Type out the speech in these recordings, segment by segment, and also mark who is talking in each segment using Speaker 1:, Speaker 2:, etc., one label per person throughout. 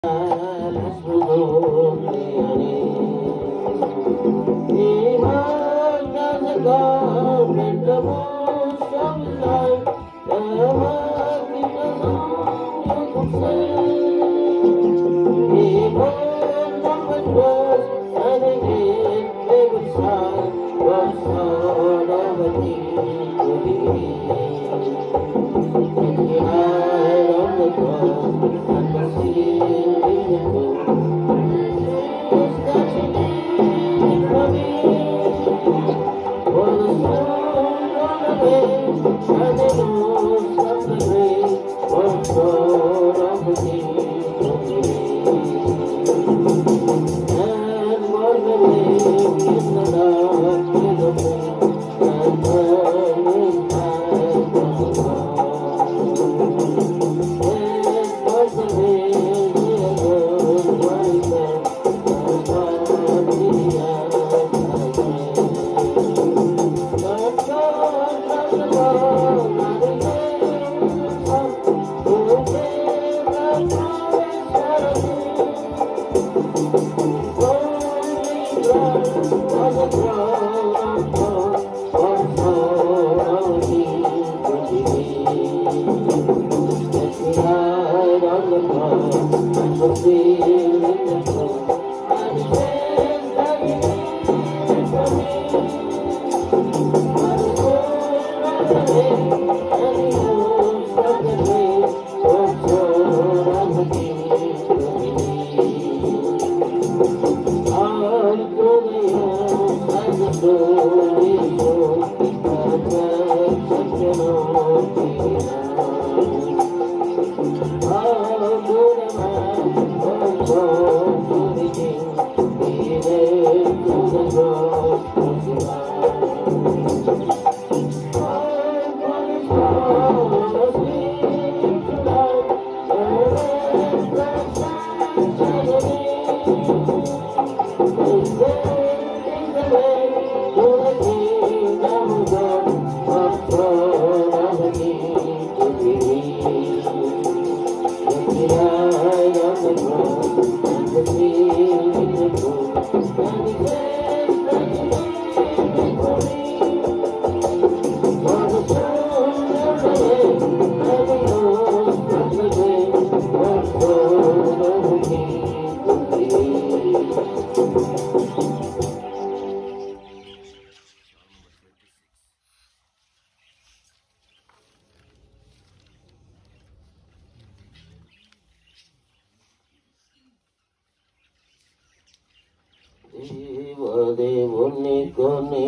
Speaker 1: జీవదేవుని కొని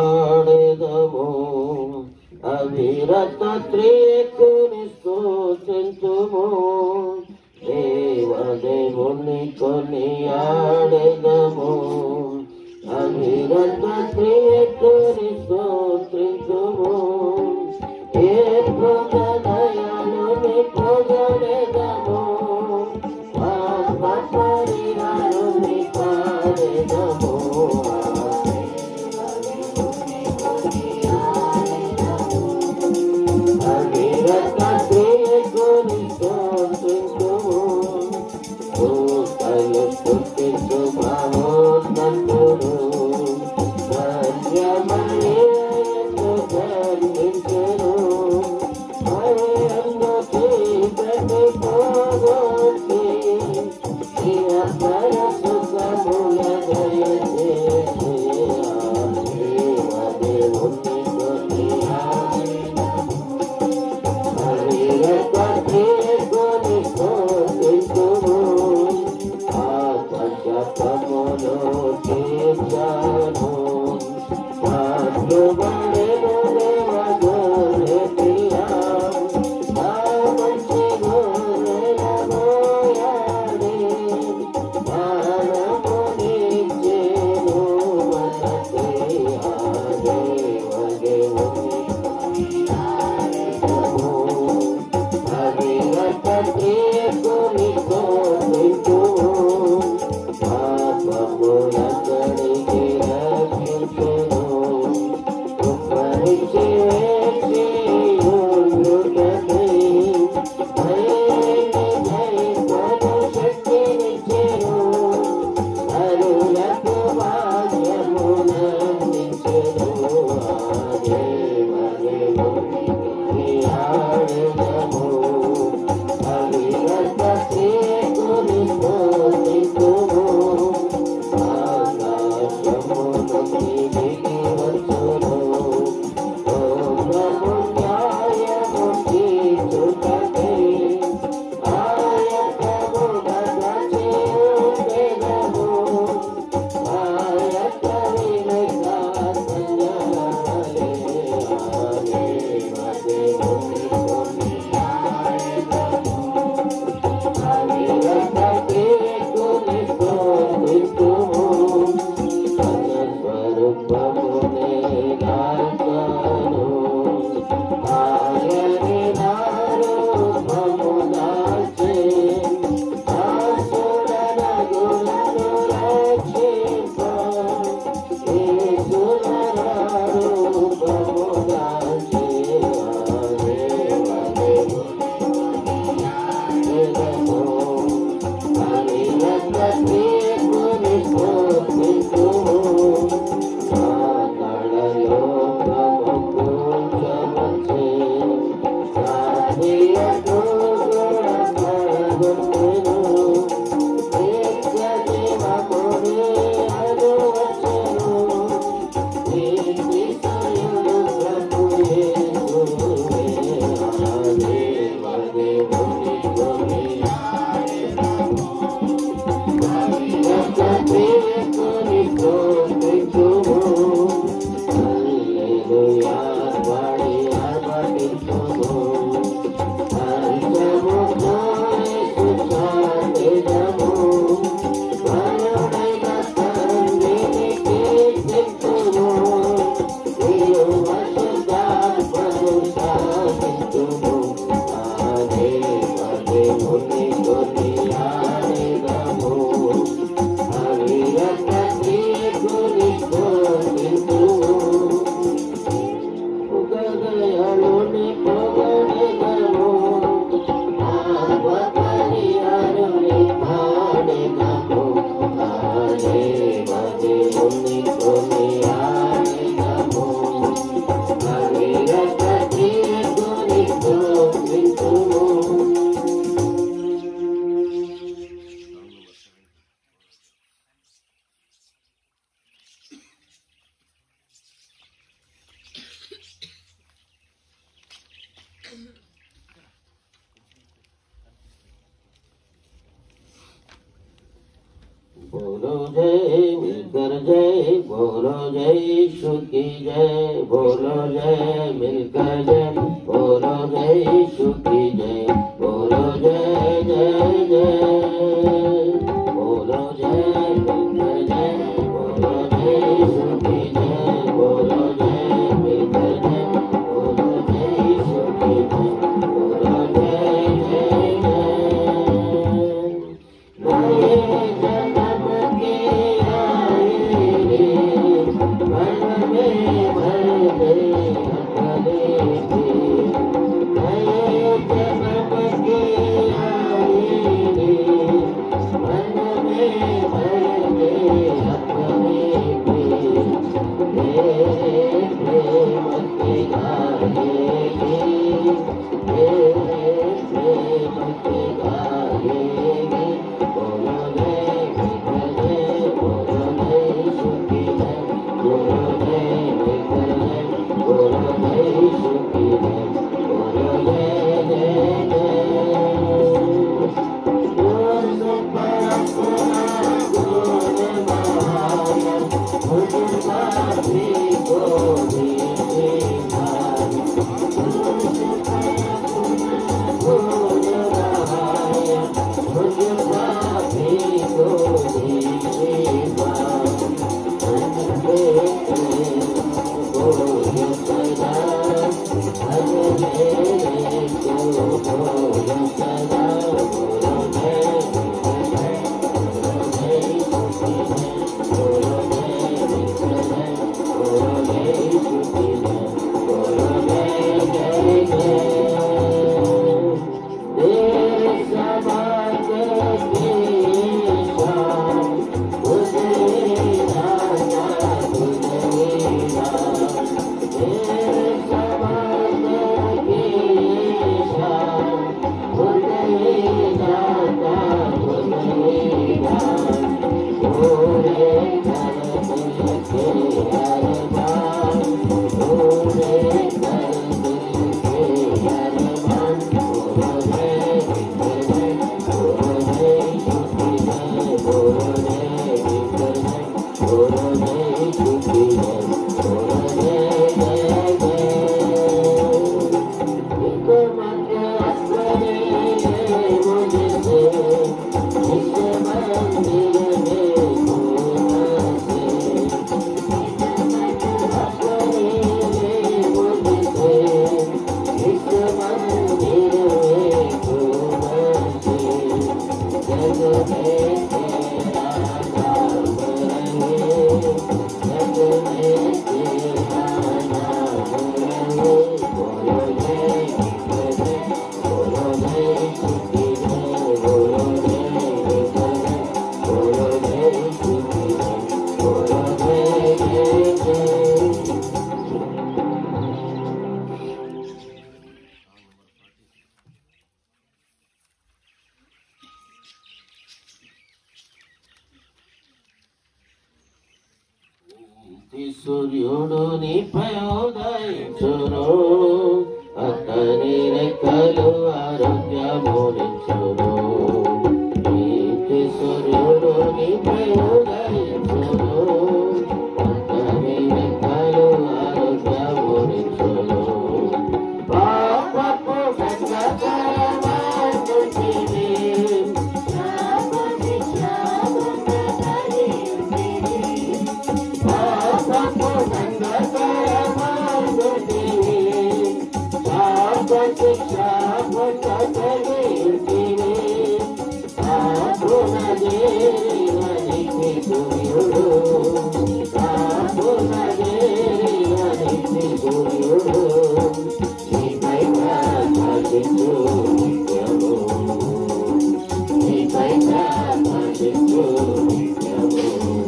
Speaker 1: ఆడేదము అవిరత త్రియకుని స్తోత్రించుము దేవదేవుని కొని ఆడేదము అవిరత త్రియకుని స్తోత్రించుము ఏ ప్రదయాలు ని పొగడెదము పరిహారు ని పాడెదము అవిరత త్రియకుని స్తోత్రించుము భూతలు స్తుతించు మహోన్నతుడు సత్యమయ్యేందు ధర్మించును మయందు చీకటి పోగొట్టి ఈ అపర बोलो जय मिलकर जय बोलो जय सुखी जय बोलो जय मिलकर जय बोलो जय सुखी जय बोलो जय जय जय बोलो जय मिलकर जय बोलो जय सुखी जय बोलो जय मिलकर जय बोलो जय सुखी जय बोलो जय जय जय नए जन्म के आए रे मन में भर दे अपने दिल। नए जन्म के आए रे मन में भर दे अपने दिल। तेरे प्रेम के गाएंगे तेरे प्रेम के गाएंगे बोलो जय विठल जय बोलो जय सुखी जय बोलो जय विठल जय बोलो जय सुखी जय बोलो जय जय जय जोर से परंपरा गुण महान मुझ साथी को दीजिए भाई సూర్యుడు నీపై ఉదయించును అతని రెక్కలు ఆరోగ్యమునిచ్చును నీతి సూర్యుడు నీపై ఉదయించును అతని రెక్కలు ఆరోగ్యమునిచ్చును పాపపు గంగకరమాడుతుంది పాపపు గంగకరమాడుతుంది పాప శిక్ష పుట్టగలిగింది పాపున దేవనికి సూర్యుడు పాపున దేవనికి సూర్యుడు నీపై ప్రకాశించు నిత్యము నీపై ప్రకాశించు నిత్యము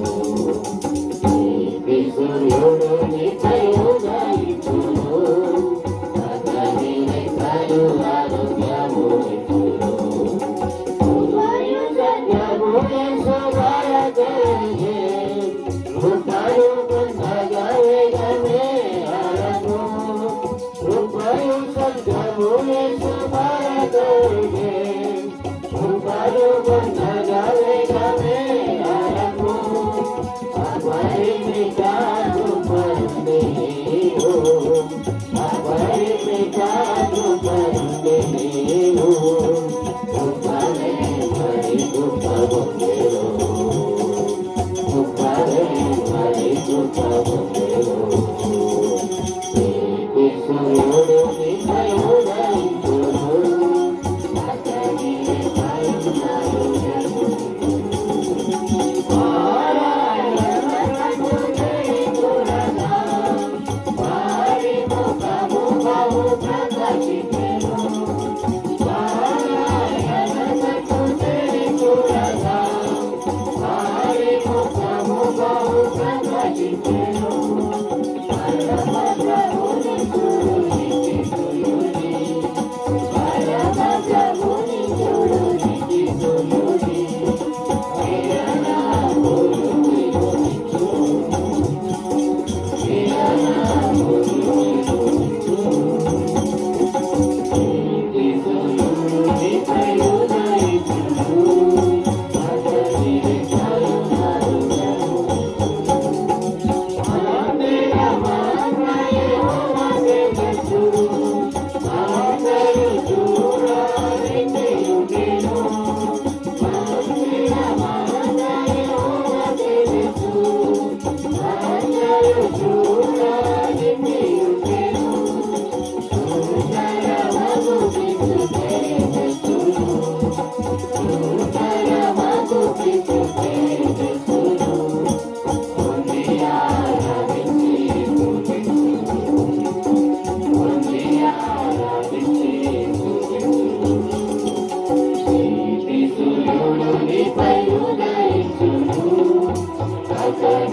Speaker 1: నీపై సూర్యుడు నీపై ఉదయించును అతని రెక్కలు ఆరోగ్యము ఇచ్చును ఉదయు సత్యము యేసు వారగలిగే కృపయు పొందగా వేగమే అరను కృపయు సత్యము యేసు వారగలిగే కృపయు పొందగా వేగమే అరను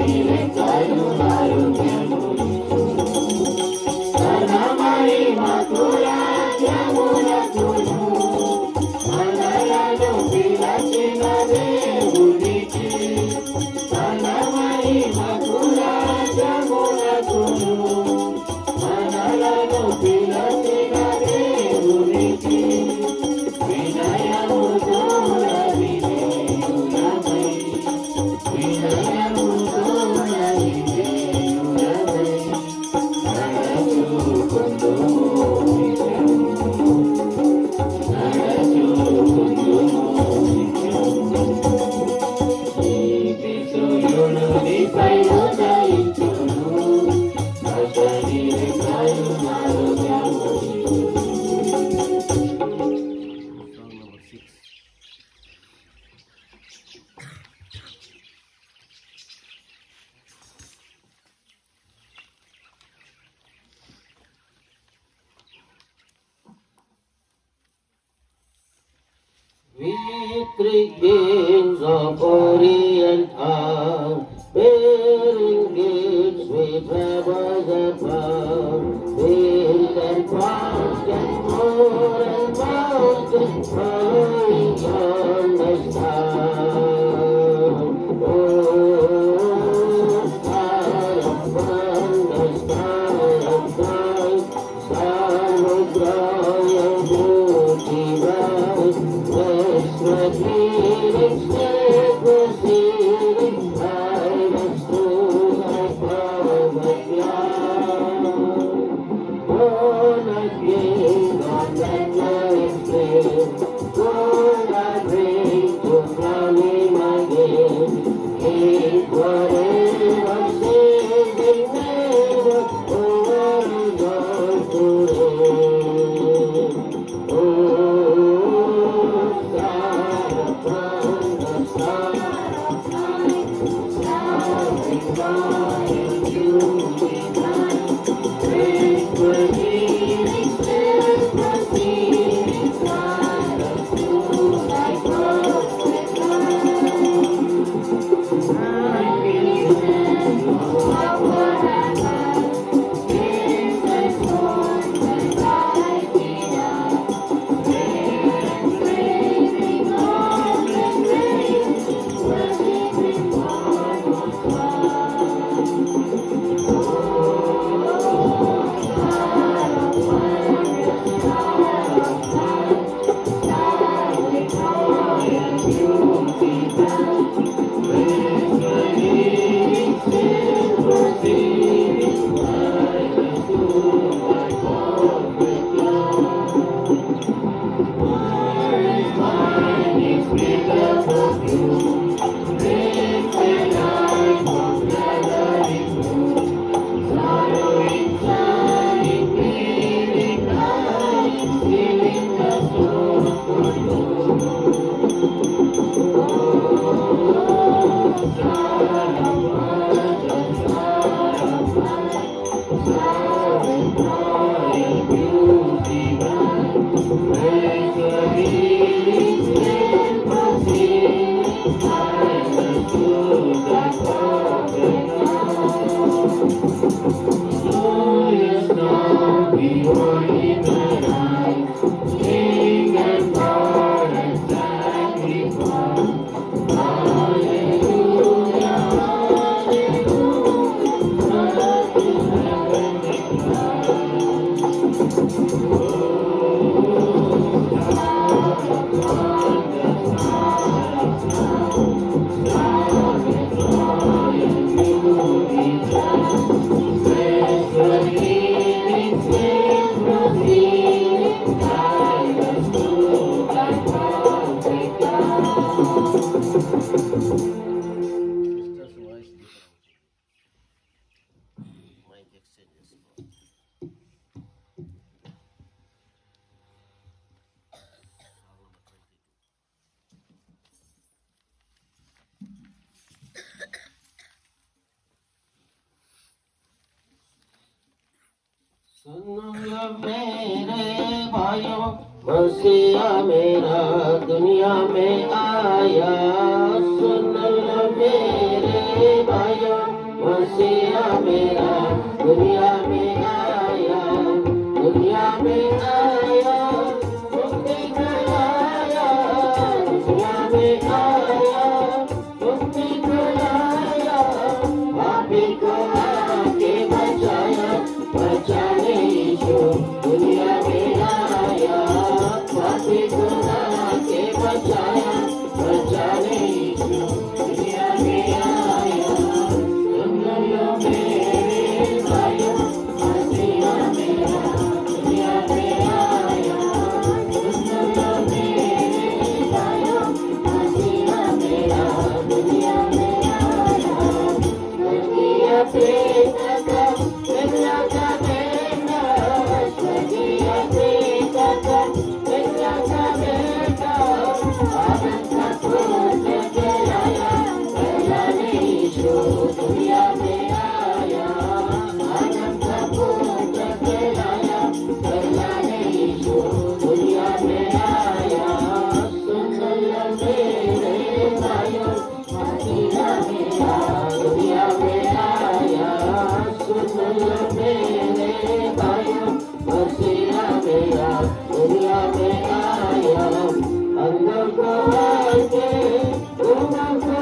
Speaker 1: We three kings of Orient are bearing gifts with heavens above. Build and fast and more and mountain following on the star. Oh, star of wonder, star of light, star of royal beauty rise. West red healing, still proceeding, guide us to thy perfect light. Born again, God that life flame, Lord, I pray to crown him again. Keep whatever saving never, oh, God to reign. Oh, star upon the star, star with glory, beauty bright. Great were healing, still proceeding, guide us to thy perfect light. सुनो मेरे भाइयों मसीहा मेरा दुनिया में आया सुन लो मेरे भाइयों आया मुक्ति को लाया पापी को आके बचाया बचाने यीशु दुनिया में आया पापी को आके बचाया बचाने यीशु दुनिया में आया सुन लो मेरे भाइयों मसीहा मेरा दुनिया में आया सुन लो मेरे भाइयों मसीहा मेरा दुनिया में आया स्वर्गीय प्रेत का मिलना का बेटा स्वर्गीय प्रेत का मिलना का बेटा आनंद का फूल लेके आया पहला यीशु दुनिया में आया आनंद का फूल लेके आया पहला यीशु दुनिया में आया सुन लो मेरे भाइयों मसीहा मेरा दुनिया में आया सुन लो मेरे भाइयों मसीहा मेरा दुनिया में आया अंदर को आके उमर को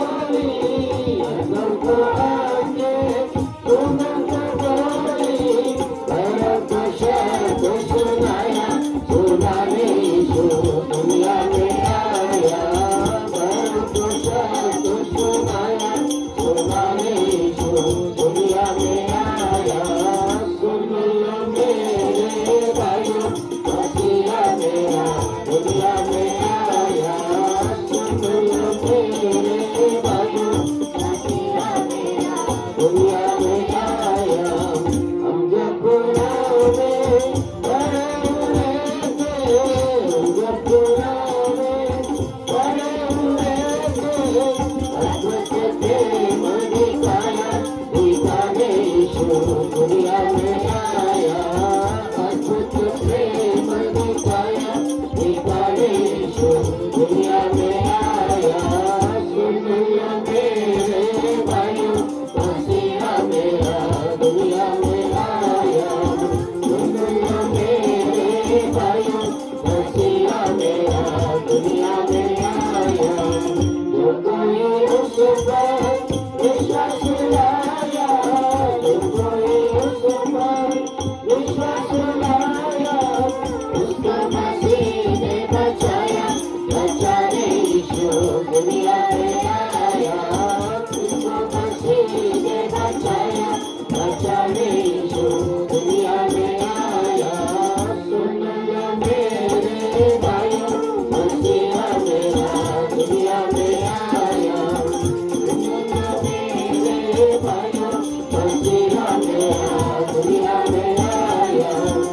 Speaker 1: बोली अंदर को आके उमर को बोली भैरव को शब्द सुनाया सुनाने यीशु दुनिया में आया भैरव को शब्द सुनाया सुनाने यीशु दुनिया में आया सुन लो मेरे भाइयों मसीहा मेरा दुनिया में आया सुन लो मेरे भाइयों मसीहा मेरा दुनिया में आया हम जब गुनाह में पड़े हुए थे हम जब गुनाह में पड़े हुए थे अद्भुत प्रेम दिखाया दिखाने यीशु दुनिया में आया अद्भुत प्रेम दिखाया दिखाने यीशु दुनिया में आया सुन लो मेरे भाइयों मसीहा मेरा दुनिया में आया सुन लो मेरे भाइयों मसीहा मेरा दुनिया में आया जो कोई उस पर विश्वास लाया जो कोई उस पर विश्वास लाया उसको मसीह ने बचाया बचाने यीशु दुनिया में आया उसको मसीह ने बचाया बचाने यीशु दुनिया में आया सुन लो मेरे भाइयों मसीहा मेरा दुनिया में आया सुन लो मेरे भाइयों मसीहा मेरा दुनिया में आया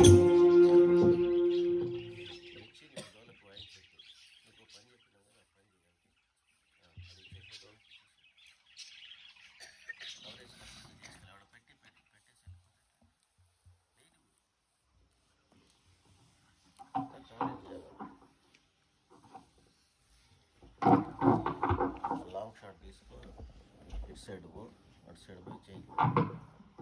Speaker 2: లాంగ్ షాట్ తీసుకో ఇటు సైడ్ పో అటు సైడ్ పోయి చేయి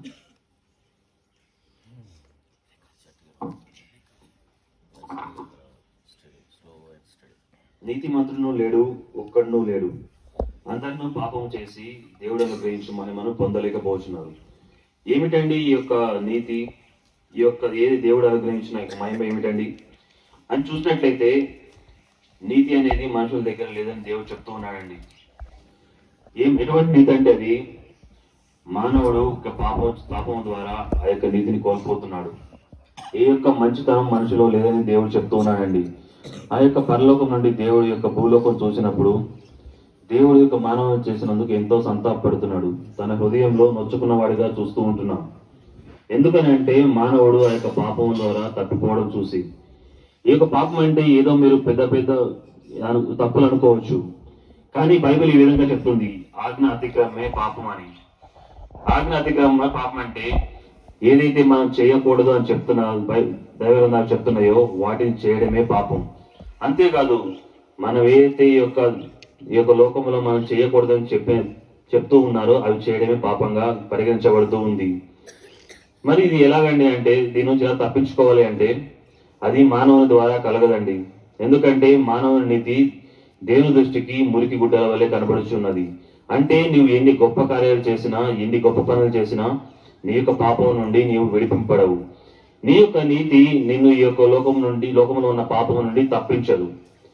Speaker 2: స్లో స్టడీ
Speaker 3: నీతిమంతుడును లేడు ఒక్కడును లేడు అందరినూ పాపం చేసి దేవుడు అనుగ్రహించి మనం పొందలేకపోతున్నారు ఏమిటండి ఈ యొక్క నీతి ఈ యొక్క ఏది దేవుడు అనుగ్రహించిన యొక్క మహిమ ఏమిటండి అని చూసినట్లయితే నీతి అనేది మనుషుల దగ్గర లేదని దేవుడు చెప్తూ ఉన్నాడండి ఏం ఎటువంటి నీతి అంటే అది మానవుడు ఒక పాపం పాపం ద్వారా ఆ యొక్క నీతిని కోల్పోతున్నాడు ఏ యొక్క మంచితనం మనిషిలో లేదని దేవుడు చెప్తూ ఉన్నాడండి ఆ యొక్క పరలోకం నుండి దేవుడి యొక్క భూలోకం చూసినప్పుడు దేవుడి యొక్క మానవం చేసినందుకు ఎంతో సంతాపడుతున్నాడు తన హృదయంలో నొచ్చుకున్న వాడిగా చూస్తూ ఉంటున్నాం ఎందుకని అంటే మానవుడు ఆ యొక్క పాపం ద్వారా తప్పిపోవడం చూసి ఈ యొక్క పాపం అంటే ఏదో మీరు పెద్ద పెద్ద అను- తప్పులు అనుకోవచ్చు కానీ బైబిల్ ఈ విధంగా చెప్తుంది ఆజ్ఞ అతిక్రమే పాపం అని ఆజ్ఞ అతిక్రమ పాపం అంటే ఏదైతే మనం చేయకూడదు అని చెప్తున్న బై- దైవ గ్రంథాలు చెప్తున్నాయో వాటిని చేయడమే పాపం అంతేకాదు మనం ఏదైతే ఈ యొక్క ఈ యొక్క లోకంలో మనం చేయకూడదని చెప్పే చెప్తూ ఉన్నారో అవి చేయడమే పాపంగా పరిగణించబడుతూ ఉంది మరి ఇది ఎలాగండి అంటే దీని నుంచి ఎలా తప్పించుకోవాలి అంటే అది మానవుని ద్వారా కలగదండి ఎందుకంటే మానవుని నీతి దేవుని దృష్టికి మురికి గుడ్డల వల్లే కనబడుచున్నది అంటే నీవు ఎన్ని గొప్ప కార్యాలు చేసినా ఎన్ని గొప్ప పనులు చేసినా నీ యొక్క పాపం నుండి నీవు విడిపింపడవు నీ యొక్క నీతి నిన్ను ఈ యొక్క లోకం నుండి లోకంలో ఉన్న పాపం నుండి తప్పించదు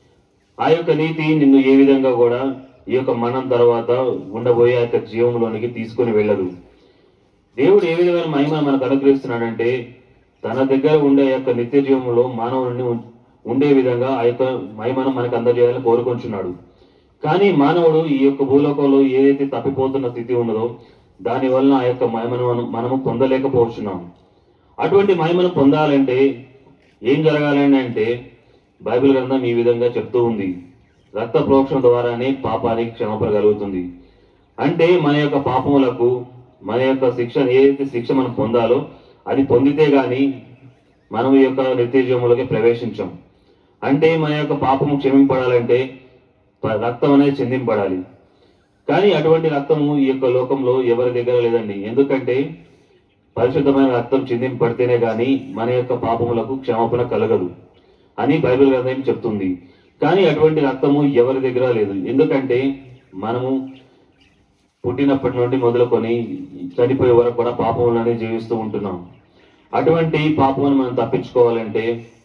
Speaker 3: ఆ యొక్క నీతి నిన్ను ఏ విధంగా కూడా ఈ యొక్క మరణం తర్వాత ఉండబోయే ఆ యొక్క జీవంలోనికి తీసుకుని వెళ్ళదు దేవుడు ఏ విధమైన మహిమ మనకు అనుగ్రహిస్తున్నాడంటే తన దగ్గర ఉండే ఆ యొక్క నిత్య జీవంలో మానవుడిని ఉం- ఉండే విధంగా ఆ యొక్క మహిమను మనకు అందజేయాలని కోరుకుంటున్నాడు కానీ మానవుడు ఈ యొక్క భూలోకంలో ఏదైతే తప్పిపోతున్న స్థితి ఉన్నదో దాని వలన ఆ యొక్క మహిమను మనం- మనము పొందలేకపోతున్నాం అటువంటి మహిమను పొందాలంటే ఏం జరగాలని అంటే బైబిల్ గ్రంథం ఈ విధంగా చెప్తూ ఉంది రక్త ప్రోక్షణ ద్వారానే పాపానికి క్షమాపణ కలుగుతుంది అంటే మన యొక్క పాపములకు మన యొక్క శిక్ష ఏదైతే శిక్ష మనం పొందాలో అది పొందితే గాని మనం ఈ యొక్క నిత్య జీవంలోకి ప్రవేశించాం అంటే మన యొక్క పాపము క్షమింపడాలంటే ప- రక్తం అనేది చెందింపడాలి కానీ అటువంటి రక్తము ఈ యొక్క లోకంలో ఎవరి దగ్గర లేదండి ఎందుకంటే పరిశుద్ధమైన రక్తం చిందింపడితేనే గాని మన యొక్క పాపములకు క్షమాపణ కలగదు అని బైబిల్ గ్రంథం చెప్తుంది కానీ అటువంటి రక్తము ఎవరి దగ్గర లేదు ఎందుకంటే మనము పుట్టినప్పటి నుండి మొదలుకొని చనిపోయే వరకు కూడా పాపములనే జీవిస్తూ ఉంటున్నాం అటువంటి పాపమును మనం తప్పించుకోవాలంటే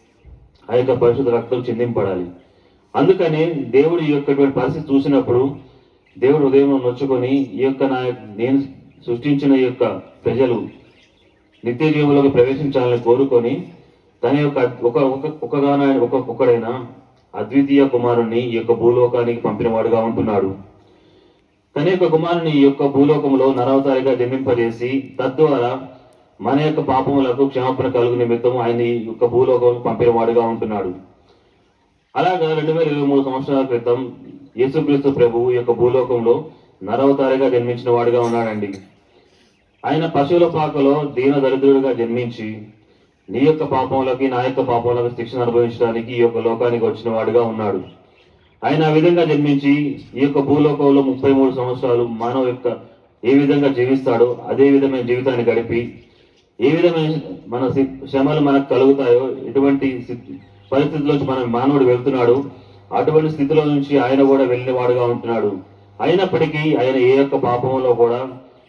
Speaker 3: ఆ యొక్క పరిశుద్ధ రక్తం చిందింపడాలి అందుకనే దేవుడు ఈ యొక్క పరిస్థితి చూసినప్పుడు దేవుడు ఉదయం నొచ్చుకొని ఈ యొక్క నా నేను సృష్టించిన ఈ యొక్క ప్రజలు నిత్య జీవులోకి ప్రవేశించాలని కోరుకొని తన యొక్క ఒక ఒక ఒకగాన ఒక ఒకడైన అద్వితీయ కుమారుణ్ణి ఈ యొక్క భూలోకానికి పంపినవాడుగా ఉంటున్నాడు తన యొక్క కుమారుని ఈ యొక్క భూలోకంలో నరవతారిగా జన్మింపజేసి తద్వారా మన యొక్క పాపములకు క్షమాపణ కలుగు నిమిత్తం ఆయన ఈ యొక్క భూలోకం పంపినవాడుగా ఉంటున్నాడు అలాగా రెండు వేల ఇరవై మూడు సంవత్సరాల క్రితం యేసుక్రీస్తు ప్రభువు ఈ యొక్క భూలోకంలో నరవతారిగా జన్మించిన వాడుగా ఉన్నాడండి ఆయన పశువుల పాకలో దీన దరిద్రుడిగా జన్మించి నీ యొక్క పాపములకి నా యొక్క పాపములకు శిక్షణ అనుభవించడానికి ఈ యొక్క లోకానికి వచ్చిన వాడుగా ఉన్నాడు ఆయన ఆ విధంగా జన్మించి ఈ యొక్క భూలోకంలో ముప్పై మూడు సంవత్సరాలు మానవ యొక్క ఏ విధంగా జీవిస్తాడో అదే విధమైన జీవితాన్ని గడిపి ఏ విధమైన మన సి- శ్రమలు మనకు కలుగుతాయో ఎటువంటి సి- పరిస్థితుల్లోంచి మన మానవుడు వెళ్తున్నాడు అటువంటి స్థితిలో నుంచి ఆయన కూడా వెళ్ళిన వాడుగా ఉంటున్నాడు అయినప్పటికీ ఆయన ఏ యొక్క పాపంలో కూడా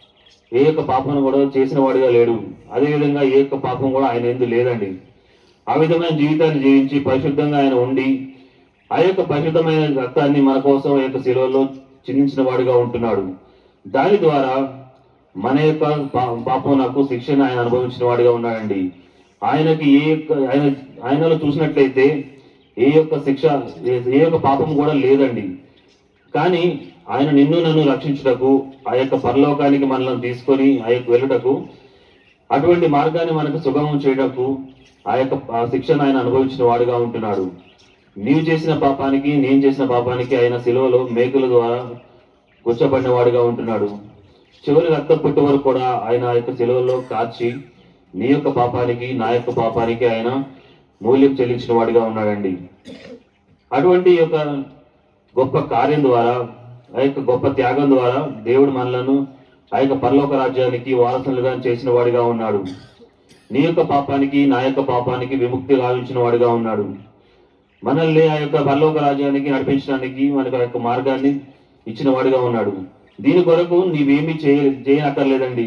Speaker 3: ఏ యొక్క పాపం కూడా చేసిన వాడిగా లేడు అదే విధంగా ఏ యొక్క పాపం కూడా ఆయన ఎందు లేదండి ఆ విధమైన జీవితాన్ని జీవించి పరిశుద్ధంగా ఆయన ఉండి ఆ యొక్క పరిశుద్ధమైన రక్తాన్ని మన కోసం ఆ యొక్క శిలువలో చిందించిన వాడిగా ఉంటున్నాడు దాని ద్వారా మన యొక్క పా- పాపమునకు శిక్షణ ఆయన అనుభవించిన వాడిగా ఉన్నాడండి ఆయనకి ఏ యొక్క ఆయన ఆయనలో చూసినట్లయితే ఏ యొక్క శిక్ష ఏ- ఏ యొక్క పాపం కూడా లేదండి కానీ ఆయన నిన్ను నన్ను రక్షించుటకు ఆ యొక్క పరలోకానికి మనల్ని తీసుకొని ఆ యొక్క వెళ్ళుటకు అటువంటి మార్గాన్ని మనకు సుగమం చేయటకు ఆ యొక్క ఆ శిక్షను ఆయన అనుభవించిన వాడుగా ఉంటున్నాడు నీవు చేసిన పాపానికి నేను చేసిన పాపానికి ఆయన శిలువలో మేకుల ద్వారా గుచ్చబడిన వాడుగా ఉంటున్నాడు చివరి రక్త పుట్టు వరకు కూడా ఆయన ఆ యొక్క శిలువలో కాచి నీ యొక్క పాపానికి నా యొక్క పాపానికి ఆయన మూల్యం చెల్లించిన వాడిగా ఉన్నాడండి అటువంటి యొక్క గొప్ప కార్యం ద్వారా ఆ యొక్క గొప్ప త్యాగం ద్వారా దేవుడు మనలను ఆ యొక్క పరలోక రాజ్యానికి వారసులుగా చేసిన వాడిగా ఉన్నాడు నీ యొక్క పాపానికి నా యొక్క పాపానికి విముక్తి గావించిన వాడిగా ఉన్నాడు మనల్ని ఆ యొక్క పరలోక రాజ్యానికి నడిపించడానికి మనకు ఆ యొక్క మార్గాన్ని ఇచ్చిన వాడిగా ఉన్నాడు దీని కొరకు నీవేమీ చేయ చేయనక్కర్లేదండి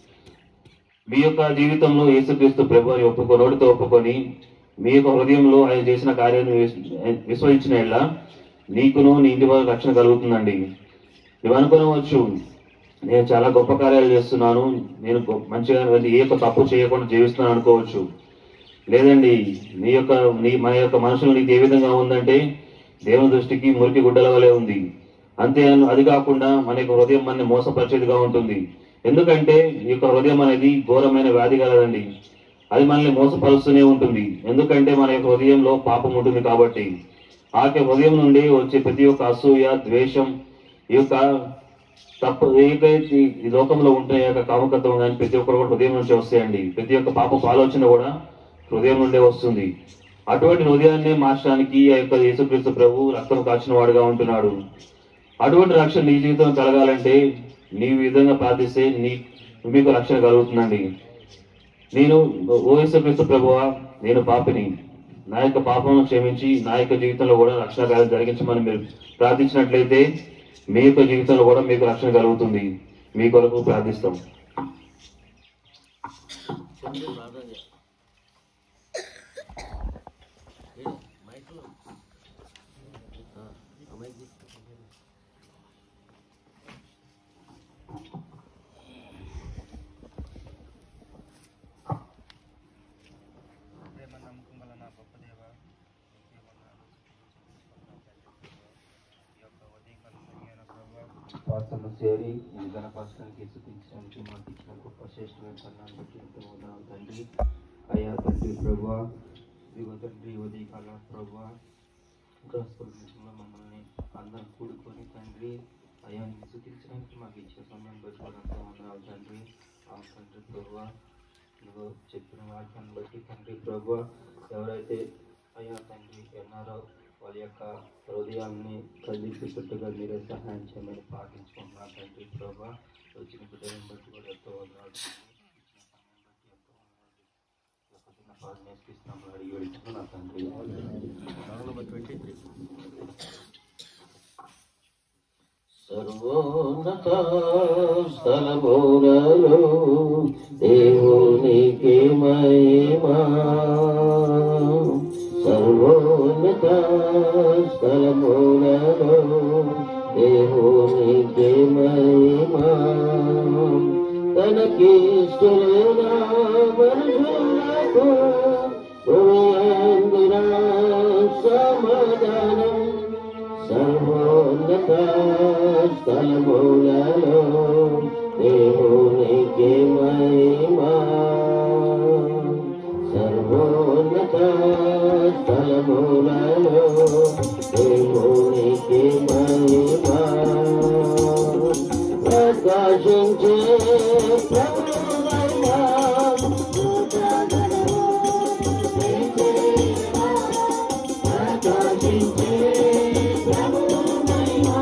Speaker 3: మీ యొక్క జీవితంలో యేసుక్రీస్తు ప్రభు అని ఒప్పుకో నోటితో ఒప్పుకొని మీ యొక్క హృదయంలో ఆయన చేసిన కార్యాన్ని విస్- విశ్వసించిన ఎడ్ల నీకును నీ ఇంటి వారికి రక్షణ కలుగుతుందండి నువ్వు అనుకోవచ్చు నేను చాలా గొప్ప కార్యాలు చేస్తున్నాను నేను గొ- మంచిగా ఏ యొక్క తప్పు చేయకుండా జీవిస్తున్నాను అనుకోవచ్చు లేదండి నీ యొక్క నీ మన యొక్క మనసులో నీకు ఏ విధంగా ఉందంటే దేవుని దృష్టికి మురికి గుడ్డల వలె ఉంది అంతే అది కాకుండా మన యొక్క హృదయం మన మోసపరిచేదిగా ఉంటుంది ఎందుకంటే ఈ యొక్క హృదయం అనేది ఘోరమైన వ్యాధి కలదండి అది మనల్ని మోసపరుస్తూనే ఉంటుంది ఎందుకంటే మన యొక్క హృదయంలో పాపం ఉంటుంది కాబట్టి ఆ యొక్క హృదయం నుండి వచ్చే ప్రతి ఒక్క అసూయ ద్వేషం ఈ యొక్క తప్పు ఏకైతే ఈ లోకంలో ఉంటే ఈ యొక్క కామకత్వం కానీ ప్రతి ఒక్కరు కూడా హృదయం నుంచి వస్తాయండి ప్రతి ఒక్క పాపపు ఆలోచన కూడా హృదయం నుండే వస్తుంది అటువంటి హృదయాన్ని మార్చడానికి ఆ యొక్క యేసుక్రీస్తు ప్రభు రక్తం కాచిన వాడుగా ఉంటున్నాడు అటువంటి రక్షణ నీ జీవితం కలగాలంటే నీ విధంగా ప్రార్థిస్తే నీ మీకు రక్షణ కలుగుతుందండి నేను ఓ యేసుక్రీస్తు ప్రభువా నేను పాపిని నా యొక్క పాపమును క్షమించి నా యొక్క జీవితంలో కూడా రక్షణ కార్యం జరిగించమని మీరు ప్రార్థించినట్లయితే మీ యొక్క జీవితంలో కూడా మీకు రక్షణ కలుగుతుంది మీ కొరకు ప్రార్థిస్తాం
Speaker 2: తండ్రి ప్రార్థన చేయ ఏ, మైక్లో ఆ, ఆ మైక్ తీసుకో.
Speaker 4: ప్రేమ నమ్మకం గల నా గొప్ప దేవ నీకే వందనాలు. ఈ యొక్క ఉదయకాల సమయాన ప్రభావ పాత్రలు చేరి ఈ గణపరచడానికి స్థుతించడానికి మాకు ఇచ్చిన గొప్ప శ్రేష్టమైన కన్నాన్ని బట్టి ఎంతో వందనాలు తండ్రి అయ్యా తండ్రి ప్రభా ఇదిగో తండ్రి ఈ ఉదయకాల ప్రభా క్రైస్తవ విషయంలో మమ్మల్ని అందరం కూడుకొని తండ్రి అయ్యా నీకు స్థుతించడానికి మాకు ఇచ్చిన సమయం బట్టి కూడా ఎంతో వందనాలు తండ్రి ఆ తండ్రి ప్రభా నువ్వు చెప్పిన వాక్యాన్ని బట్టి తండ్రి ప్రభు ఎవరైతే అయ్యా తండ్రి ఎన్నారో వాళ్ళ యొక్క హృదయాన్ని కదిలించేటట్టుగా మీరే సహాయం చేయమని ప్రార్థించుకుంటున్నా తండ్రి ప్రభు వచ్చిన బిడ్డలను బట్టి కూడా ఎంతో వందనాలు తండ్రి. ఇచ్చిన సమయం బట్టి ఎంతో వందనాలు. ఈ యొక్క చిన్న ప్రార్థన నేర్పిస్తున్నాము అడిగి వెళ్తున్నాను తండ్రి
Speaker 2: Song number 23.
Speaker 1: సర్వోన్నత స్థలములలో దేవునికి మహిమా సర్వోన్నత స్థలములలో దేవునికి మహిమా తనకిష్టులైన మనుషులకు భూయందున సమాధానం సర్వోన్నత స్థలములలో దేవునికి మహిమా సర్వోన్నత స్థలములలో దేవునికి మహిమా ప్రకాశించే ప్రభువైనా ప్రకాశించే ప్రభువైనా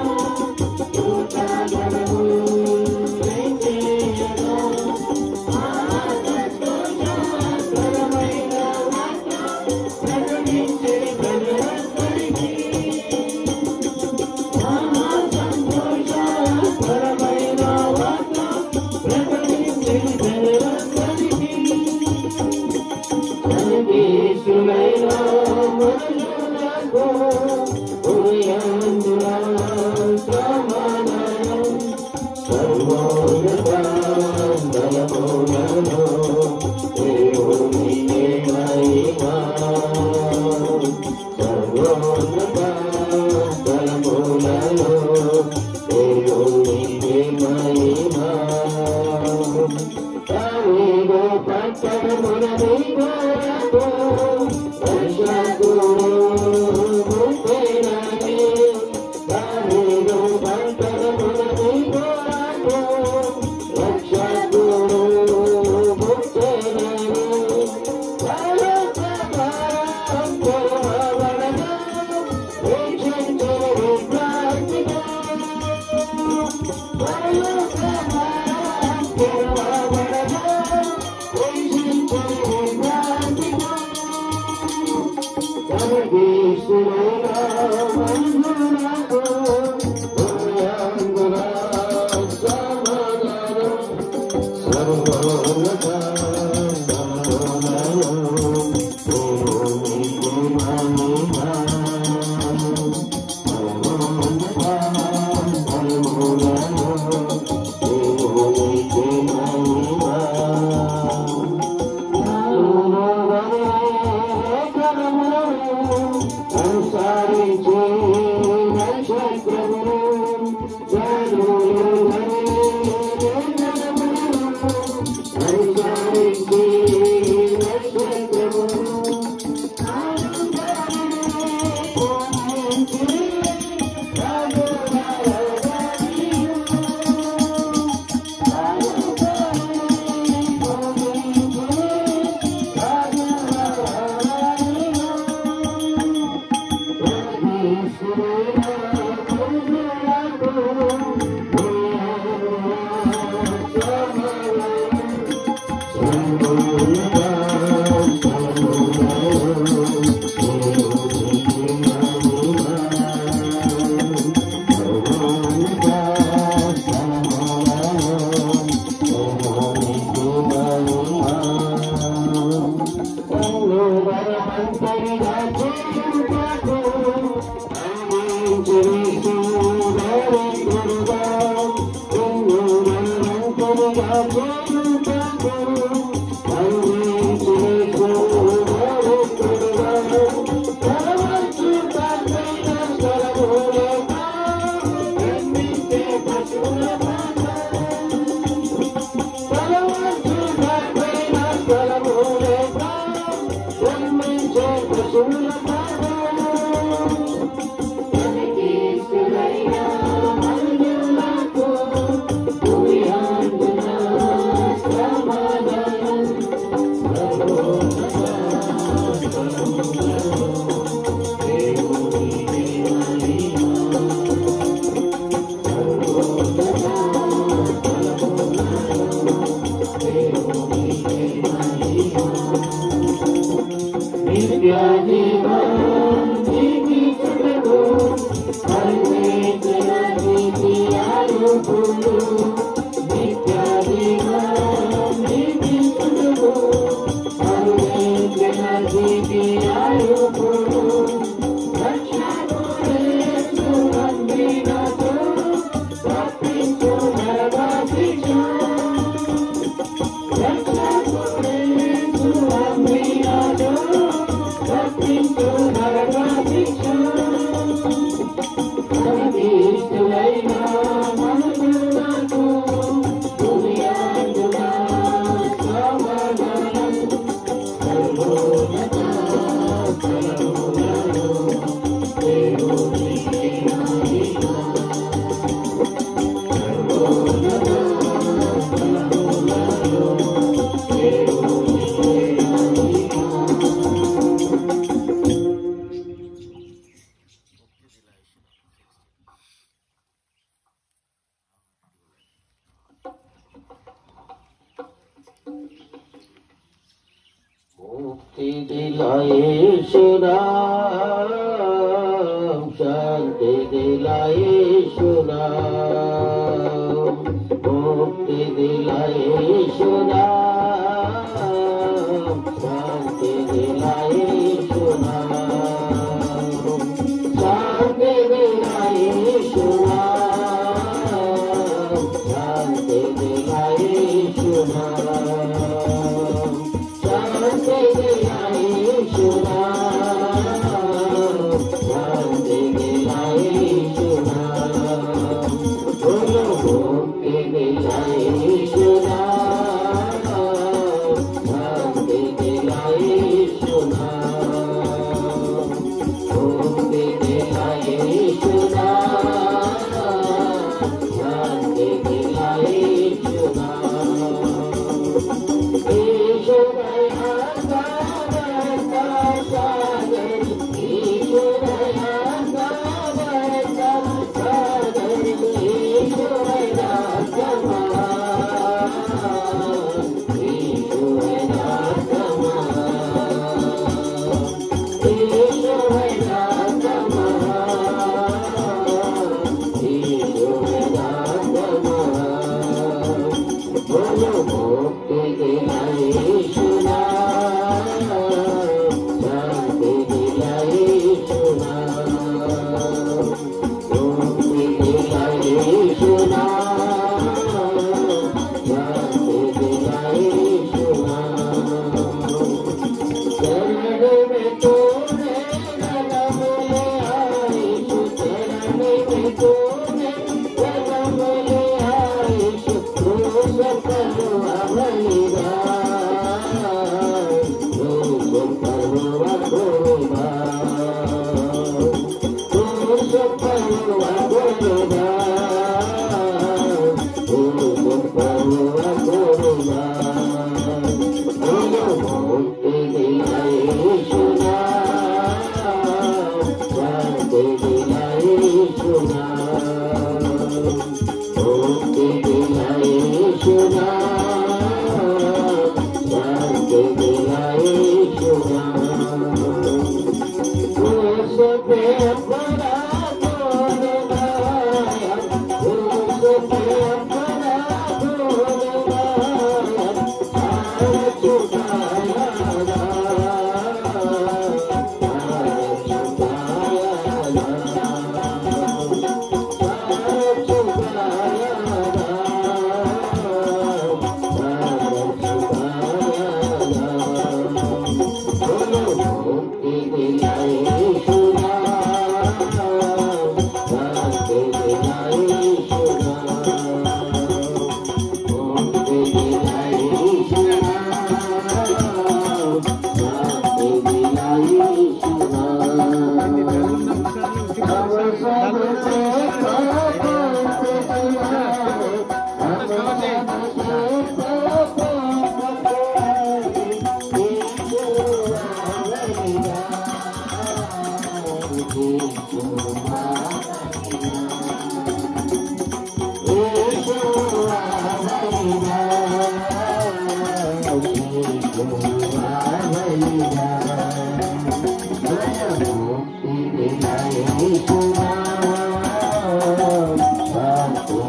Speaker 4: Thank you.
Speaker 1: मुक्ति दिलाए सुनाम शांति दिलाए सुनाम मुक्ति दिलाए सुनाम शांति दिलाए सुनाम शांति दिलाए सुनाम शांति दिलाए सुनाम शांति दिलाए सुनाम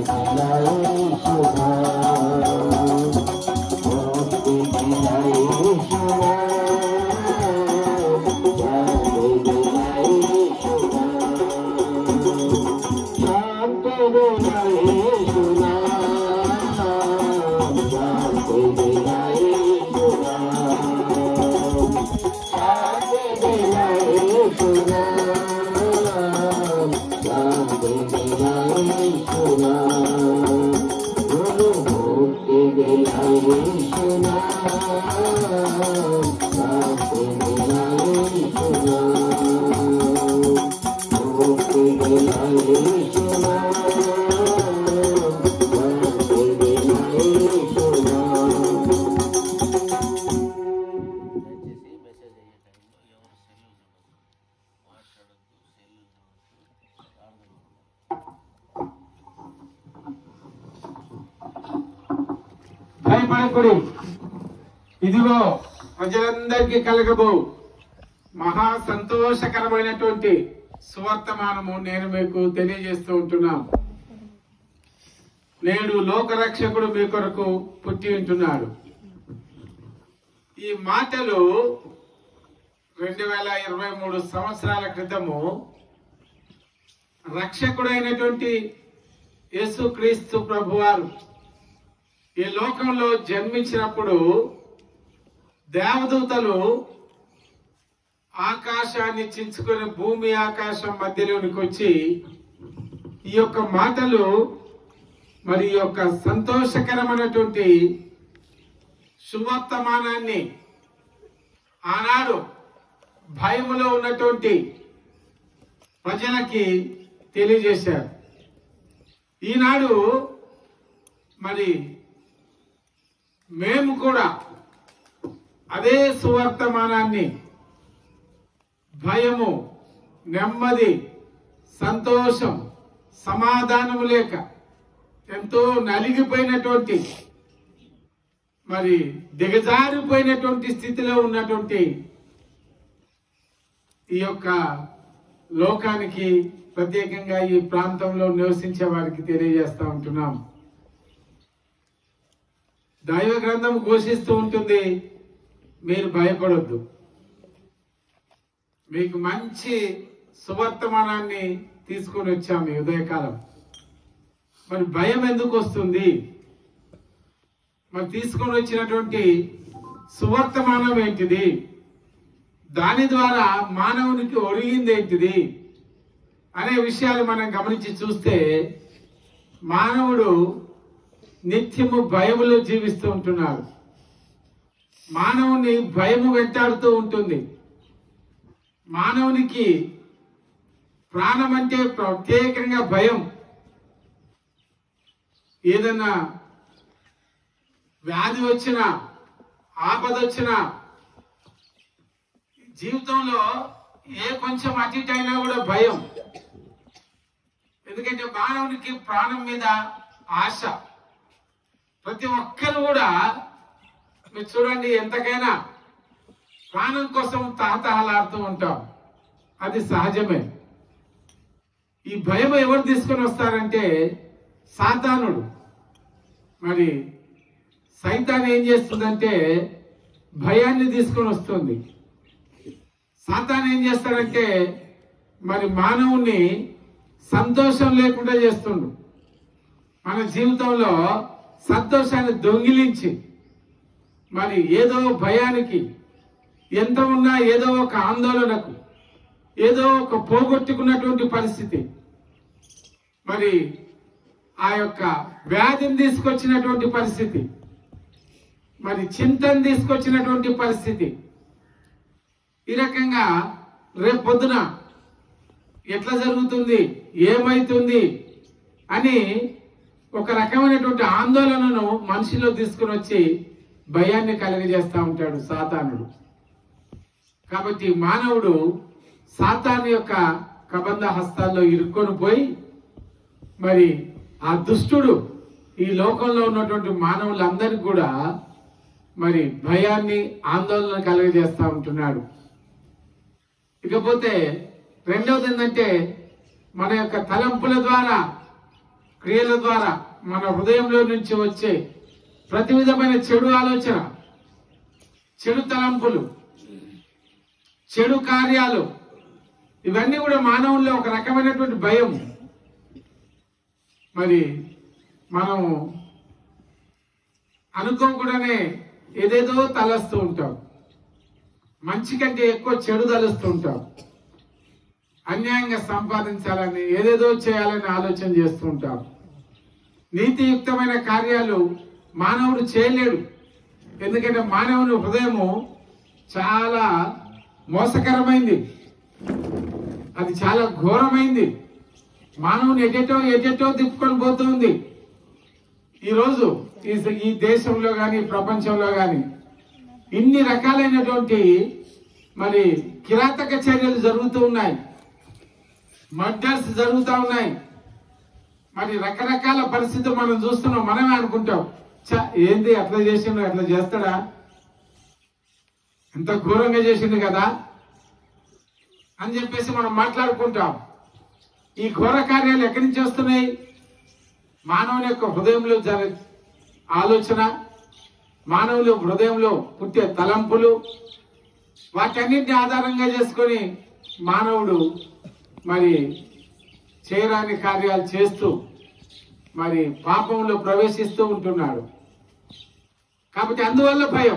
Speaker 1: दिलाए शुदा मुक्ति दिलाए शुदा शांति दिलाए शुदा शांति दिलाए शुदा शांति दिलाए शुदा शांति दिलाए शुदा शांति दिलाए शुदा गुरु मुक्ति दिलाए शुदा शांति दिलाए शुदा मुक्ति दिलाए शुदा शांति दिलाए शुदा
Speaker 2: దయచేసి మెసేజ్ అయ్యే టైంలో ఎవరు సెల్ చూడదు మాట్లాడద్దు సెల్ చూడద్దు
Speaker 5: భయపడకుడి ఇదిగో ప్రజలందరికీ కలగబో మహా సంతోషకరమైనటువంటి సువర్తమానము నేను మీకు తెలియజేస్తూ ఉంటున్నాను నేడు లోకరక్షకుడు మీ కొరకు పుట్టి ఉంటున్నాడు ఈ మాటలు రెండు వేల ఇరవై మూడు సంవత్సరాల క్రితము రక్షకుడైనటువంటి యేసుక్రీస్తు ప్రభువారు ఈ లోకంలో జన్మించినప్పుడు దేవదూతలు ఆకాశాన్ని చించుకొని భూమి ఆకాశం మధ్యలోనికి వచ్చి ఈ యొక్క మాటలు మరి ఈ యొక్క సంతోషకరమైనటువంటి సువర్తమానాన్ని ఆనాడు భయములో ఉన్నటువంటి ప్రజలకి తెలియజేశారు ఈనాడు మరి మేము కూడా అదే సువర్తమానాన్ని భయము నెమ్మది సంతోషం సమాధానము లేక ఎంతో నలిగిపోయినటువంటి మరి దిగజారిపోయినటువంటి స్థితిలో ఉన్నటువంటి ఈ యొక్క లోకానికి ప్రత్యేకంగా ఈ ప్రాంతంలో నివసించే వారికి తెలియజేస్తా ఉంటున్నాం దైవ గ్రంథం ఘోషిస్తూ ఉంటుంది మీరు భయపడొద్దు మీకు మంచి సువర్తమానాన్ని తీసుకొని వచ్చాము ఈ ఉదయకాలం మరి భయం ఎందుకు వస్తుంది మరి తీసుకొని వచ్చినటువంటి సువర్తమానం ఏంటిది దాని ద్వారా మానవునికి ఒరిగింది ఏంటిది అనే విషయాలు మనం గమనించి చూస్తే మానవుడు నిత్యము భయములో జీవిస్తూ ఉంటున్నాడు మానవుని భయము వెంటాడుతూ ఉంటుంది మానవునికి ప్రాణం అంటే ప్రత్యేకంగా భయం ఏదన్నా వ్యాధి వచ్చినా ఆపద వచ్చినా జీవితంలో ఏ కొంచెం అటు ఇటు అయినా కూడా భయం ఎందుకంటే మానవునికి ప్రాణం మీద ఆశ ప్రతి ఒక్కరు కూడా మీరు చూడండి ఎంతకైనా ప్రాణం కోసం తహతహలాడుతూ ఉంటాం అది సహజమే ఈ భయం ఎవరు తీసుకొని వస్తారంటే సాతానుడు మరి సైతాన్ ఏం చేస్తుందంటే భయాన్ని తీసుకొని వస్తుంది సాతాన్ ఏం చేస్తాడంటే మరి మానవుణ్ణి సంతోషం లేకుండా చేస్తుండు మన జీవితంలో సంతోషాన్ని దొంగిలించి మరి ఏదో భయానికి ఎంత ఉన్నా ఏదో ఒక ఆందోళనకు ఏదో ఒక పోగొట్టుకున్నటువంటి పరిస్థితి మరి ఆ యొక్క వ్యాధిని తీసుకొచ్చినటువంటి పరిస్థితి మరి చింతను తీసుకొచ్చినటువంటి పరిస్థితి ఈ రకంగా రేపు పొద్దున ఎట్లా జరుగుతుంది ఏమైతుంది అని ఒక రకమైనటువంటి ఆందోళనను మనిషిలో తీసుకుని వచ్చి భయాన్ని కలుగజేస్తా ఉంటాడు సాతానుడు కాబట్టి మానవుడు సాతాను యొక్క కబంధ హస్తాల్లో ఇరుక్కొని పోయి మరి ఆ దుష్టుడు ఈ లోకంలో ఉన్నటువంటి మానవులందరికీ కూడా మరి భయాన్ని ఆందోళన కలుగజేస్తా ఉంటున్నాడు ఇకపోతే రెండవది ఏంటంటే మన యొక్క తలంపుల ద్వారా క్రియల ద్వారా మన హృదయంలో నుంచి వచ్చే ప్రతి విధమైన చెడు ఆలోచన చెడు తలంపులు చెడు కార్యాలు ఇవన్నీ కూడా మానవుల్లో ఒక రకమైనటువంటి భయం మరి మనం అనుకోకుండానే ఏదేదో తలస్తూ ఉంటాం మంచి కంటే ఎక్కువ చెడు తలుస్తూ ఉంటాం అన్యాయంగా సంపాదించాలని ఏదేదో చేయాలని ఆలోచన చేస్తూ ఉంటాం నీతియుక్తమైన కార్యాలు మానవుడు చేయలేడు ఎందుకంటే మానవుని హృదయము చాలా మోసకరమైంది అది చాలా ఘోరమైంది మానవుని ఎటెటో ఎటెటో తిప్పుకొని పోతుంది ఈరోజు ఈ ఈ దేశంలో కానీ ప్రపంచంలో కానీ ఇన్ని రకాలైనటువంటి మరి కిరాతక చర్యలు జరుగుతూ ఉన్నాయి మర్డర్స్ జరుగుతూ ఉన్నాయి మరి రకరకాల పరిస్థితులు మనం చూస్తున్నాం మనమే అనుకుంటాం చ ఏంది అట్లా చేసిండు అట్లా చేస్తాడా ఎంత ఘోరంగా చేసిండు కదా అని చెప్పేసి మనం మాట్లాడుకుంటాం ఈ ఘోర కార్యాలు ఎక్కడి నుంచి వస్తున్నాయి మానవుని యొక్క హృదయంలో జర ఆలోచన మానవుల హృదయంలో పుట్టే తలంపులు వాటన్నిటిని ఆధారంగా చేసుకొని మానవుడు మరి చేయరాని కార్యాలు చేస్తూ మరి పాపంలో ప్రవేశిస్తూ ఉంటున్నాడు కాబట్టి అందువల్ల భయం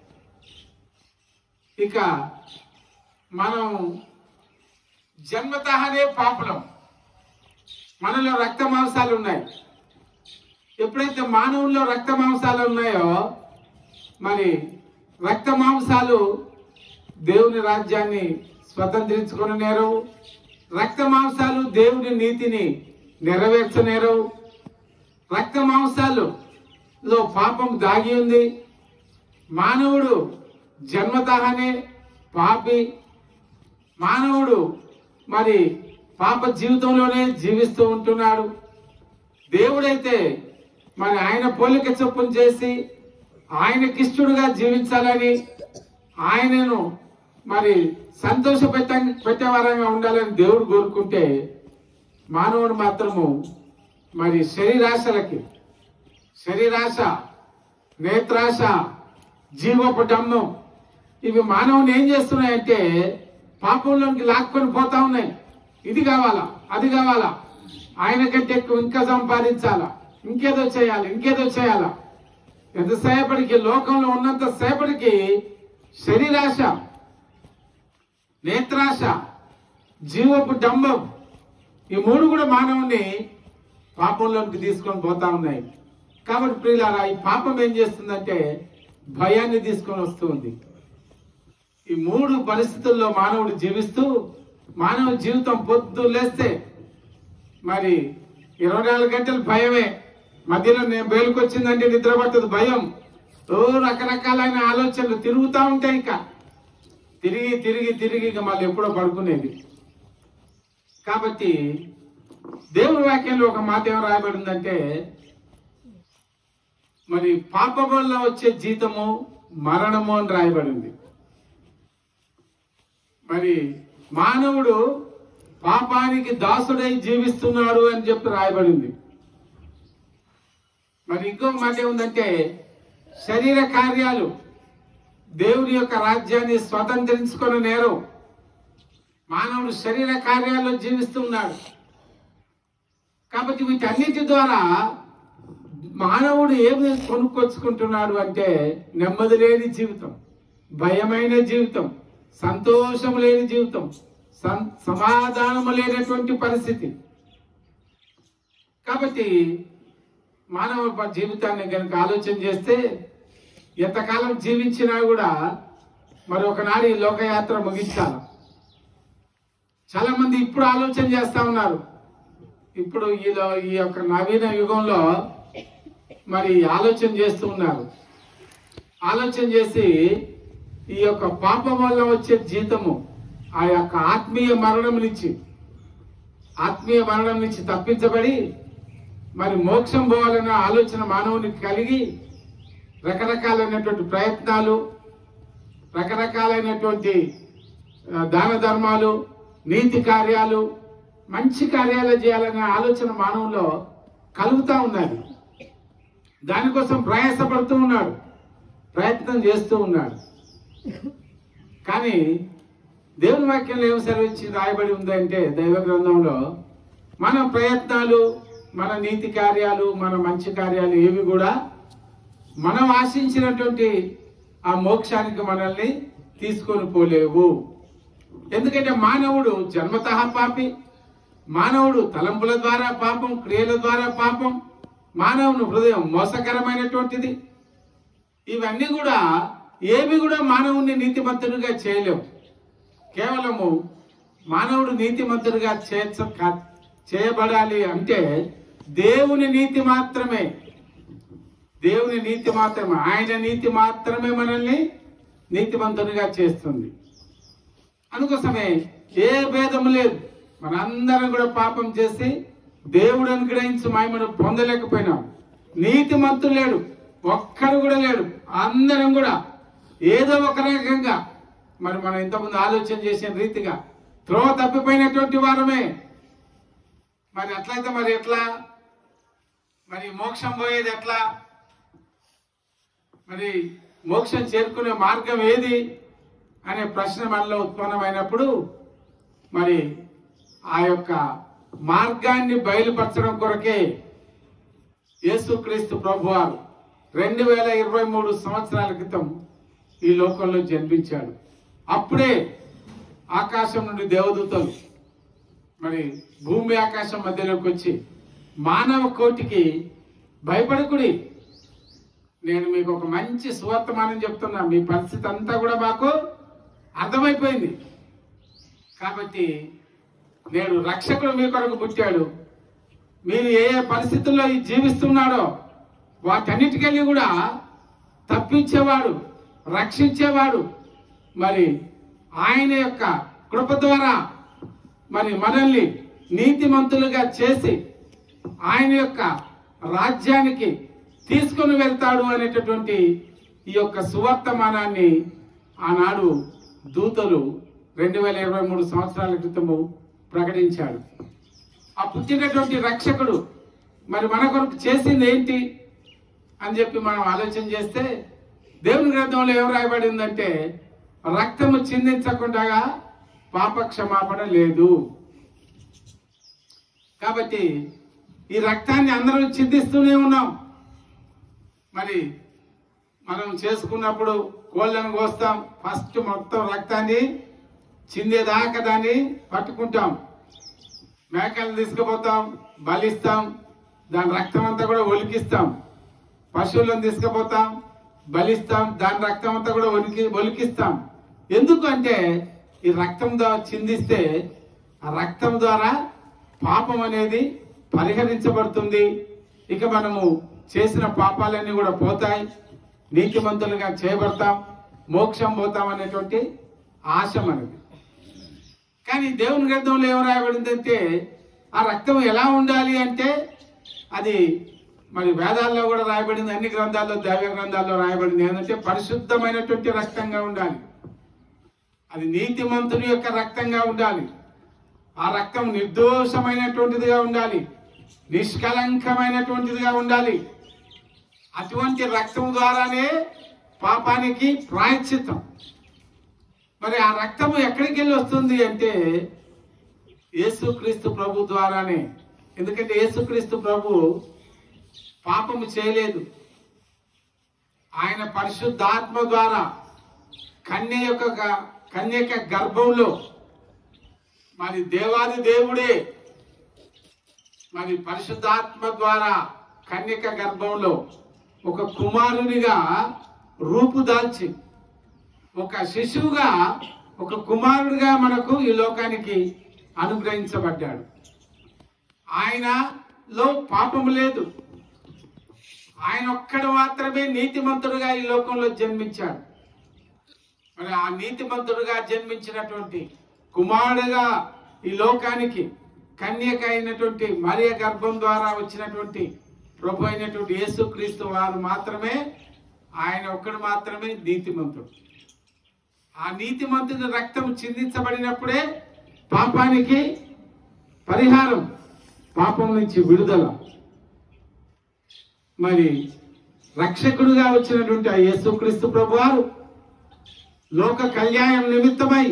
Speaker 5: ఇక మనం జన్మతహనే పాపులం మనలో రక్త మాంసాలు ఉన్నాయి ఎప్పుడైతే మానవుల్లో రక్త మాంసాలు ఉన్నాయో మరి రక్త మాంసాలు దేవుని రాజ్యాన్ని స్వతంత్రించుకుని నేరవు రక్త మాంసాలు దేవుని నీతిని నెరవేర్చనేరవు రక్త మాంసాలు లో పాపం దాగి ఉంది మానవుడు జన్మతహనే పాపి మానవుడు మరి పాప జీవితంలోనే జీవిస్తూ ఉంటున్నాడు దేవుడైతే మరి ఆయన పోలిక చొప్పున చేసి ఆయనకిష్టుడుగా జీవించాలని ఆయనను మరి సంతోష పెట్ట పెట్టేవారంగా ఉండాలని దేవుడు కోరుకుంటే మానవుడు మాత్రము మరి శరీరాశలకి శరీరాశ నేత్రాశ జీవపు డమ్మం ఇవి మానవుని ఏం చేస్తున్నాయంటే పాపంలోకి లాక్కొని పోతా ఉన్నాయి ఇది కావాలా అది కావాలా ఆయన కంటే ఎక్కువ ఇంకా సంపాదించాలా ఇంకేదో చేయాలి ఇంకేదో చేయాలా ఎంతసేపటికి లోకంలో ఉన్నంత సేపటికి శరీరాశ నేత్రాశ జీవపు డంబం ఈ మూడు కూడా మానవుని పాపంలోకి తీసుకొని పోతా ఉన్నాయి కాబట్టి ప్రియులారా ఈ పాపం ఏం చేస్తుందంటే భయాన్ని తీసుకొని వస్తుంది ఈ మూడు పరిస్థితుల్లో మానవుడు జీవిస్తూ మానవ జీవితం పొద్దు లేస్తే మరి ఇరవై నాలుగు గంటలు భయమే మధ్యలో నేను బయలుకు వచ్చిందంటే నిద్ర పట్టదు భయం ఓ రకరకాలైన ఆలోచనలు తిరుగుతూ ఉంటాయి ఇక తిరిగి తిరిగి తిరిగి ఇక మళ్ళీ ఎప్పుడో పడుకునేది కాబట్టి దేవుని వాక్యంలో ఒక మాట ఏం రాయబడిందంటే మరి పాపం వల్ల వచ్చే జీతము మరణము అని రాయబడింది మరి మానవుడు పాపానికి దాసుడై జీవిస్తున్నాడు అని చెప్పి రాయబడింది మరి ఇంకో మాట ఏముందంటే శరీర కార్యాలు దేవుని యొక్క రాజ్యాన్ని స్వతంత్రించుకొని నేరం మానవుడు శరీర కార్యాల్లో జీవిస్తున్నాడు కాబట్టి వీటన్నిటి ద్వారా మానవుడు ఏమి కొనుక్కొచ్చుకుంటున్నాడు అంటే నెమ్మది లేని జీవితం భయమైన జీవితం సంతోషం లేని జీవితం సం- సమాధానము లేనటువంటి పరిస్థితి కాబట్టి మానవ ప- జీవితాన్ని కనుక ఆలోచన చేస్తే ఎంతకాలం జీవించినా కూడా మరి ఒకనాడు ఈ లోకయాత్ర ముగించాలి చాలా మంది ఇప్పుడు ఆలోచన చేస్తా ఉన్నారు ఇప్పుడు ఈ లో- ఈ యొక్క నవీన యుగంలో మరి ఆలోచన చేస్తూ ఉన్నారు ఆలోచన చేసి ఈ యొక్క పాపం వల్ల వచ్చే జీతము ఆ యొక్క ఆత్మీయ మరణం నుంచి ఆత్మీయ మరణం నుంచి తప్పించబడి మరి మోక్షం పోవాలన్న ఆలోచన మానవునికి కలిగి రకరకాలైనటువంటి ప్రయత్నాలు రకరకాలైనటువంటి ఆ, దాన ధర్మాలు నీతి కార్యాలు మంచి కార్యాలు చేయాలనే ఆలోచన మానవులో కలుగుతా ఉన్నది దానికోసం ప్రయాసపడుతూ ఉన్నాడు ప్రయత్నం చేస్తూ ఉన్నాడు కానీ దేవుని వాక్యంలో ఏం సెలవిచ్చి రాయబడి ఉందంటే దైవ గ్రంథంలో మన ప్రయత్నాలు మన నీతి కార్యాలు మన మంచి కార్యాలు ఏవి కూడా మనం ఆశించినటువంటి ఆ మోక్షానికి మనల్ని తీసుకొని పోలేవు ఎందుకంటే మానవుడు జన్మతః పాపి మానవుడు తలంపుల ద్వారా పాపం క్రియల ద్వారా పాపం మానవుని హృదయం మోసకరమైనటువంటిది ఇవన్నీ కూడా ఏవి కూడా మానవుణ్ణి నీతిమంతుడిగా చేయలేవు కేవలము మానవుడు నీతిమంతుడిగా చేర్చ కా- చేయబడాలి అంటే దేవుని నీతి మాత్రమే దేవుని నీతి మాత్రమే ఆయన నీతి మాత్రమే మనల్ని నీతిమంతునిగా చేస్తుంది అందుకోసమే ఏ భేదము లేదు మనందరం కూడా పాపం చేసి దేవుడు అనుగ్రహించి మహిమను పొందలేకపోయినాం నీతిమంతుడు లేడు ఒక్కడు కూడా లేడు అందరం కూడా ఏదో ఒక రకంగా మరి మనం ఇంతకుముందు ఆలోచన చేసిన రీతిగా త్రోవ తప్పిపోయినటువంటి వారమే మరి అట్లయితే మరి ఎట్లా మరి మోక్షం పోయేది ఎట్లా మరి మోక్షం చేరుకునే మార్గం ఏది అనే ప్రశ్న మనలో ఉత్పన్నమైనప్పుడు మరి ఆ యొక్క మార్గాన్ని బయలుపరచడం కొరకే యేసుక్రీస్తు ప్రభువారు రెండు వేల ఇరవై మూడు సంవత్సరాల క్రితం ఈ లోకంలో జన్మించాడు అప్పుడే ఆకాశం నుండి దేవదూతలు మరి భూమి ఆకాశం మధ్యలోకి వచ్చి మానవ కోటికి భయపడకుడి నేను మీకు ఒక మంచి సువర్తమానం చెప్తున్నా మీ పరిస్థితి అంతా కూడా మాకు అర్థమైపోయింది కాబట్టి నేడు రక్షకుడు మీ కొరకు పుట్టాడు మీరు ఏ ఏ పరిస్థితుల్లో ఈ జీవిస్తున్నాడో వాటన్నిటికెళ్ళి కూడా తప్పించేవాడు రక్షించేవాడు మరి ఆయన యొక్క కృప ద్వారా మరి మనల్ని నీతిమంతులుగా చేసి ఆయన యొక్క రాజ్యానికి తీసుకొని వెళ్తాడు అనేటటువంటి ఈ యొక్క సువర్తమానాన్ని ఆనాడు దూతలు రెండు వేల ఇరవై మూడు సంవత్సరాల క్రితము ప్రకటించాడు ఆ పుట్టినటువంటి రక్షకుడు మరి మన కొరకు చేసింది ఏంటి అని చెప్పి మనం ఆలోచన చేస్తే దేవుని గ్రంథంలో ఏం రాయబడి ఉందంటే రక్తము చిందించకుండా పాప క్షమాపణ లేదు కాబట్టి ఈ రక్తాన్ని అందరం చిందిస్తూనే ఉన్నాం మరి మనం చేసుకున్నప్పుడు కోళ్ళను కోస్తాం ఫస్ట్ మొత్తం రక్తాన్ని చిందేదాకా దాన్ని పట్టుకుంటాం మేకలను తీసుకుపోతాం బలిస్తాం దాని రక్తం అంతా కూడా ఒలికిస్తాం పశువులను తీసుకుపోతాం బలిస్తాం దాని రక్తం అంతా కూడా ఒలికి ఒలికిస్తాం ఎందుకు అంటే ఈ రక్తం ద్వారా చిందిస్తే ఆ రక్తం ద్వారా పాపం అనేది పరిహరించబడుతుంది ఇక మనము చేసిన పాపాలన్నీ కూడా పోతాయి నీతిమంతులుగా చేయబడతాం మోక్షం పోతాం అనేటువంటి ఆశ మనది కానీ దేవుని గ్రంథంలో ఏం రాయబడిందంటే ఆ రక్తం ఎలా ఉండాలి అంటే అది మరి వేదాల్లో కూడా రాయబడింది అన్ని గ్రంథాల్లో దైవ గ్రంథాల్లో రాయబడింది ఏంటంటే పరిశుద్ధమైనటువంటి రక్తంగా ఉండాలి అది నీతిమంతుని యొక్క రక్తంగా ఉండాలి ఆ రక్తం నిర్దోషమైనటువంటిదిగా ఉండాలి నిష్కలంకమైనటువంటిదిగా ఉండాలి అటువంటి రక్తం ద్వారానే పాపానికి ప్రాయశ్చిత్తం మరి ఆ రక్తము ఎక్కడికి వెళ్ళి వస్తుంది అంటే యేసుక్రీస్తు ప్రభు ద్వారానే ఎందుకంటే యేసుక్రీస్తు ప్రభు పాపము చేయలేదు ఆయన పరిశుద్ధాత్మ ద్వారా కన్య యొక్క గ- కన్యక గర్భంలో మరి దేవాది దేవుడే మరి పరిశుద్ధాత్మ ద్వారా కన్యక గర్భంలో ఒక కుమారునిగా రూపుదాల్చి ఒక శిశువుగా ఒక కుమారుడిగా మనకు ఈ లోకానికి అనుగ్రహించబడ్డాడు ఆయనలో పాపము లేదు ఆయన ఒక్కడు మాత్రమే నీతిమంతుడుగా ఈ లోకంలో జన్మించాడు మరి ఆ నీతిమంతుడుగా జన్మించినటువంటి కుమారుడుగా ఈ లోకానికి కన్యక అయినటువంటి మరియ గర్భం ద్వారా వచ్చినటువంటి ప్రభు అయినటువంటి యేసుక్రీస్తు వారు మాత్రమే ఆయన ఒక్కడు మాత్రమే నీతిమంతుడు ఆ నీతిమంతుని రక్తం చిందించబడినప్పుడే పాపానికి పరిహారం పాపం నుంచి విడుదల మరి రక్షకుడుగా వచ్చినటువంటి ఆ యేసుక్రీస్తు ప్రభువారు లోక కళ్యాణం నిమిత్తమై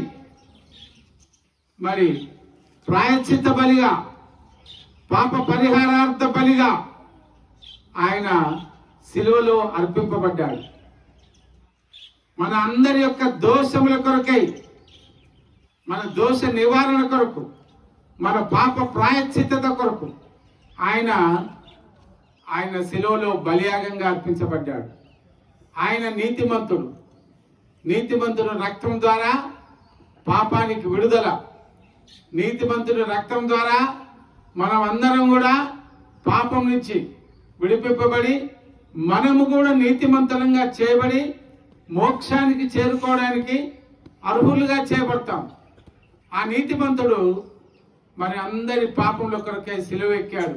Speaker 5: మరి ప్రాయశ్చిత్త బలిగా పాప పరిహారార్థ బలిగా ఆయన సిలువలో అర్పింపబడ్డాడు మన అందరి యొక్క దోషముల కొరకై మన దోష నివారణ కొరకు మన పాప ప్రాయశ్చిత్తత కొరకు ఆయన ఆయన శిలువలో బలియాగంగా అర్పించబడ్డాడు ఆయన నీతిమంతుడు నీతిమంతుడు రక్తం ద్వారా పాపానికి విడుదల నీతిమంతుడి రక్తం ద్వారా మనం అందరం కూడా పాపం నుంచి విడిపింపబడి మనము కూడా నీతిమంతులంగా చేయబడి మోక్షానికి చేరుకోవడానికి అర్హులుగా చేయబడతాం ఆ నీతిమంతుడు మరి అందరి పాపంలో కొరకై సిలువ ఎక్కాడు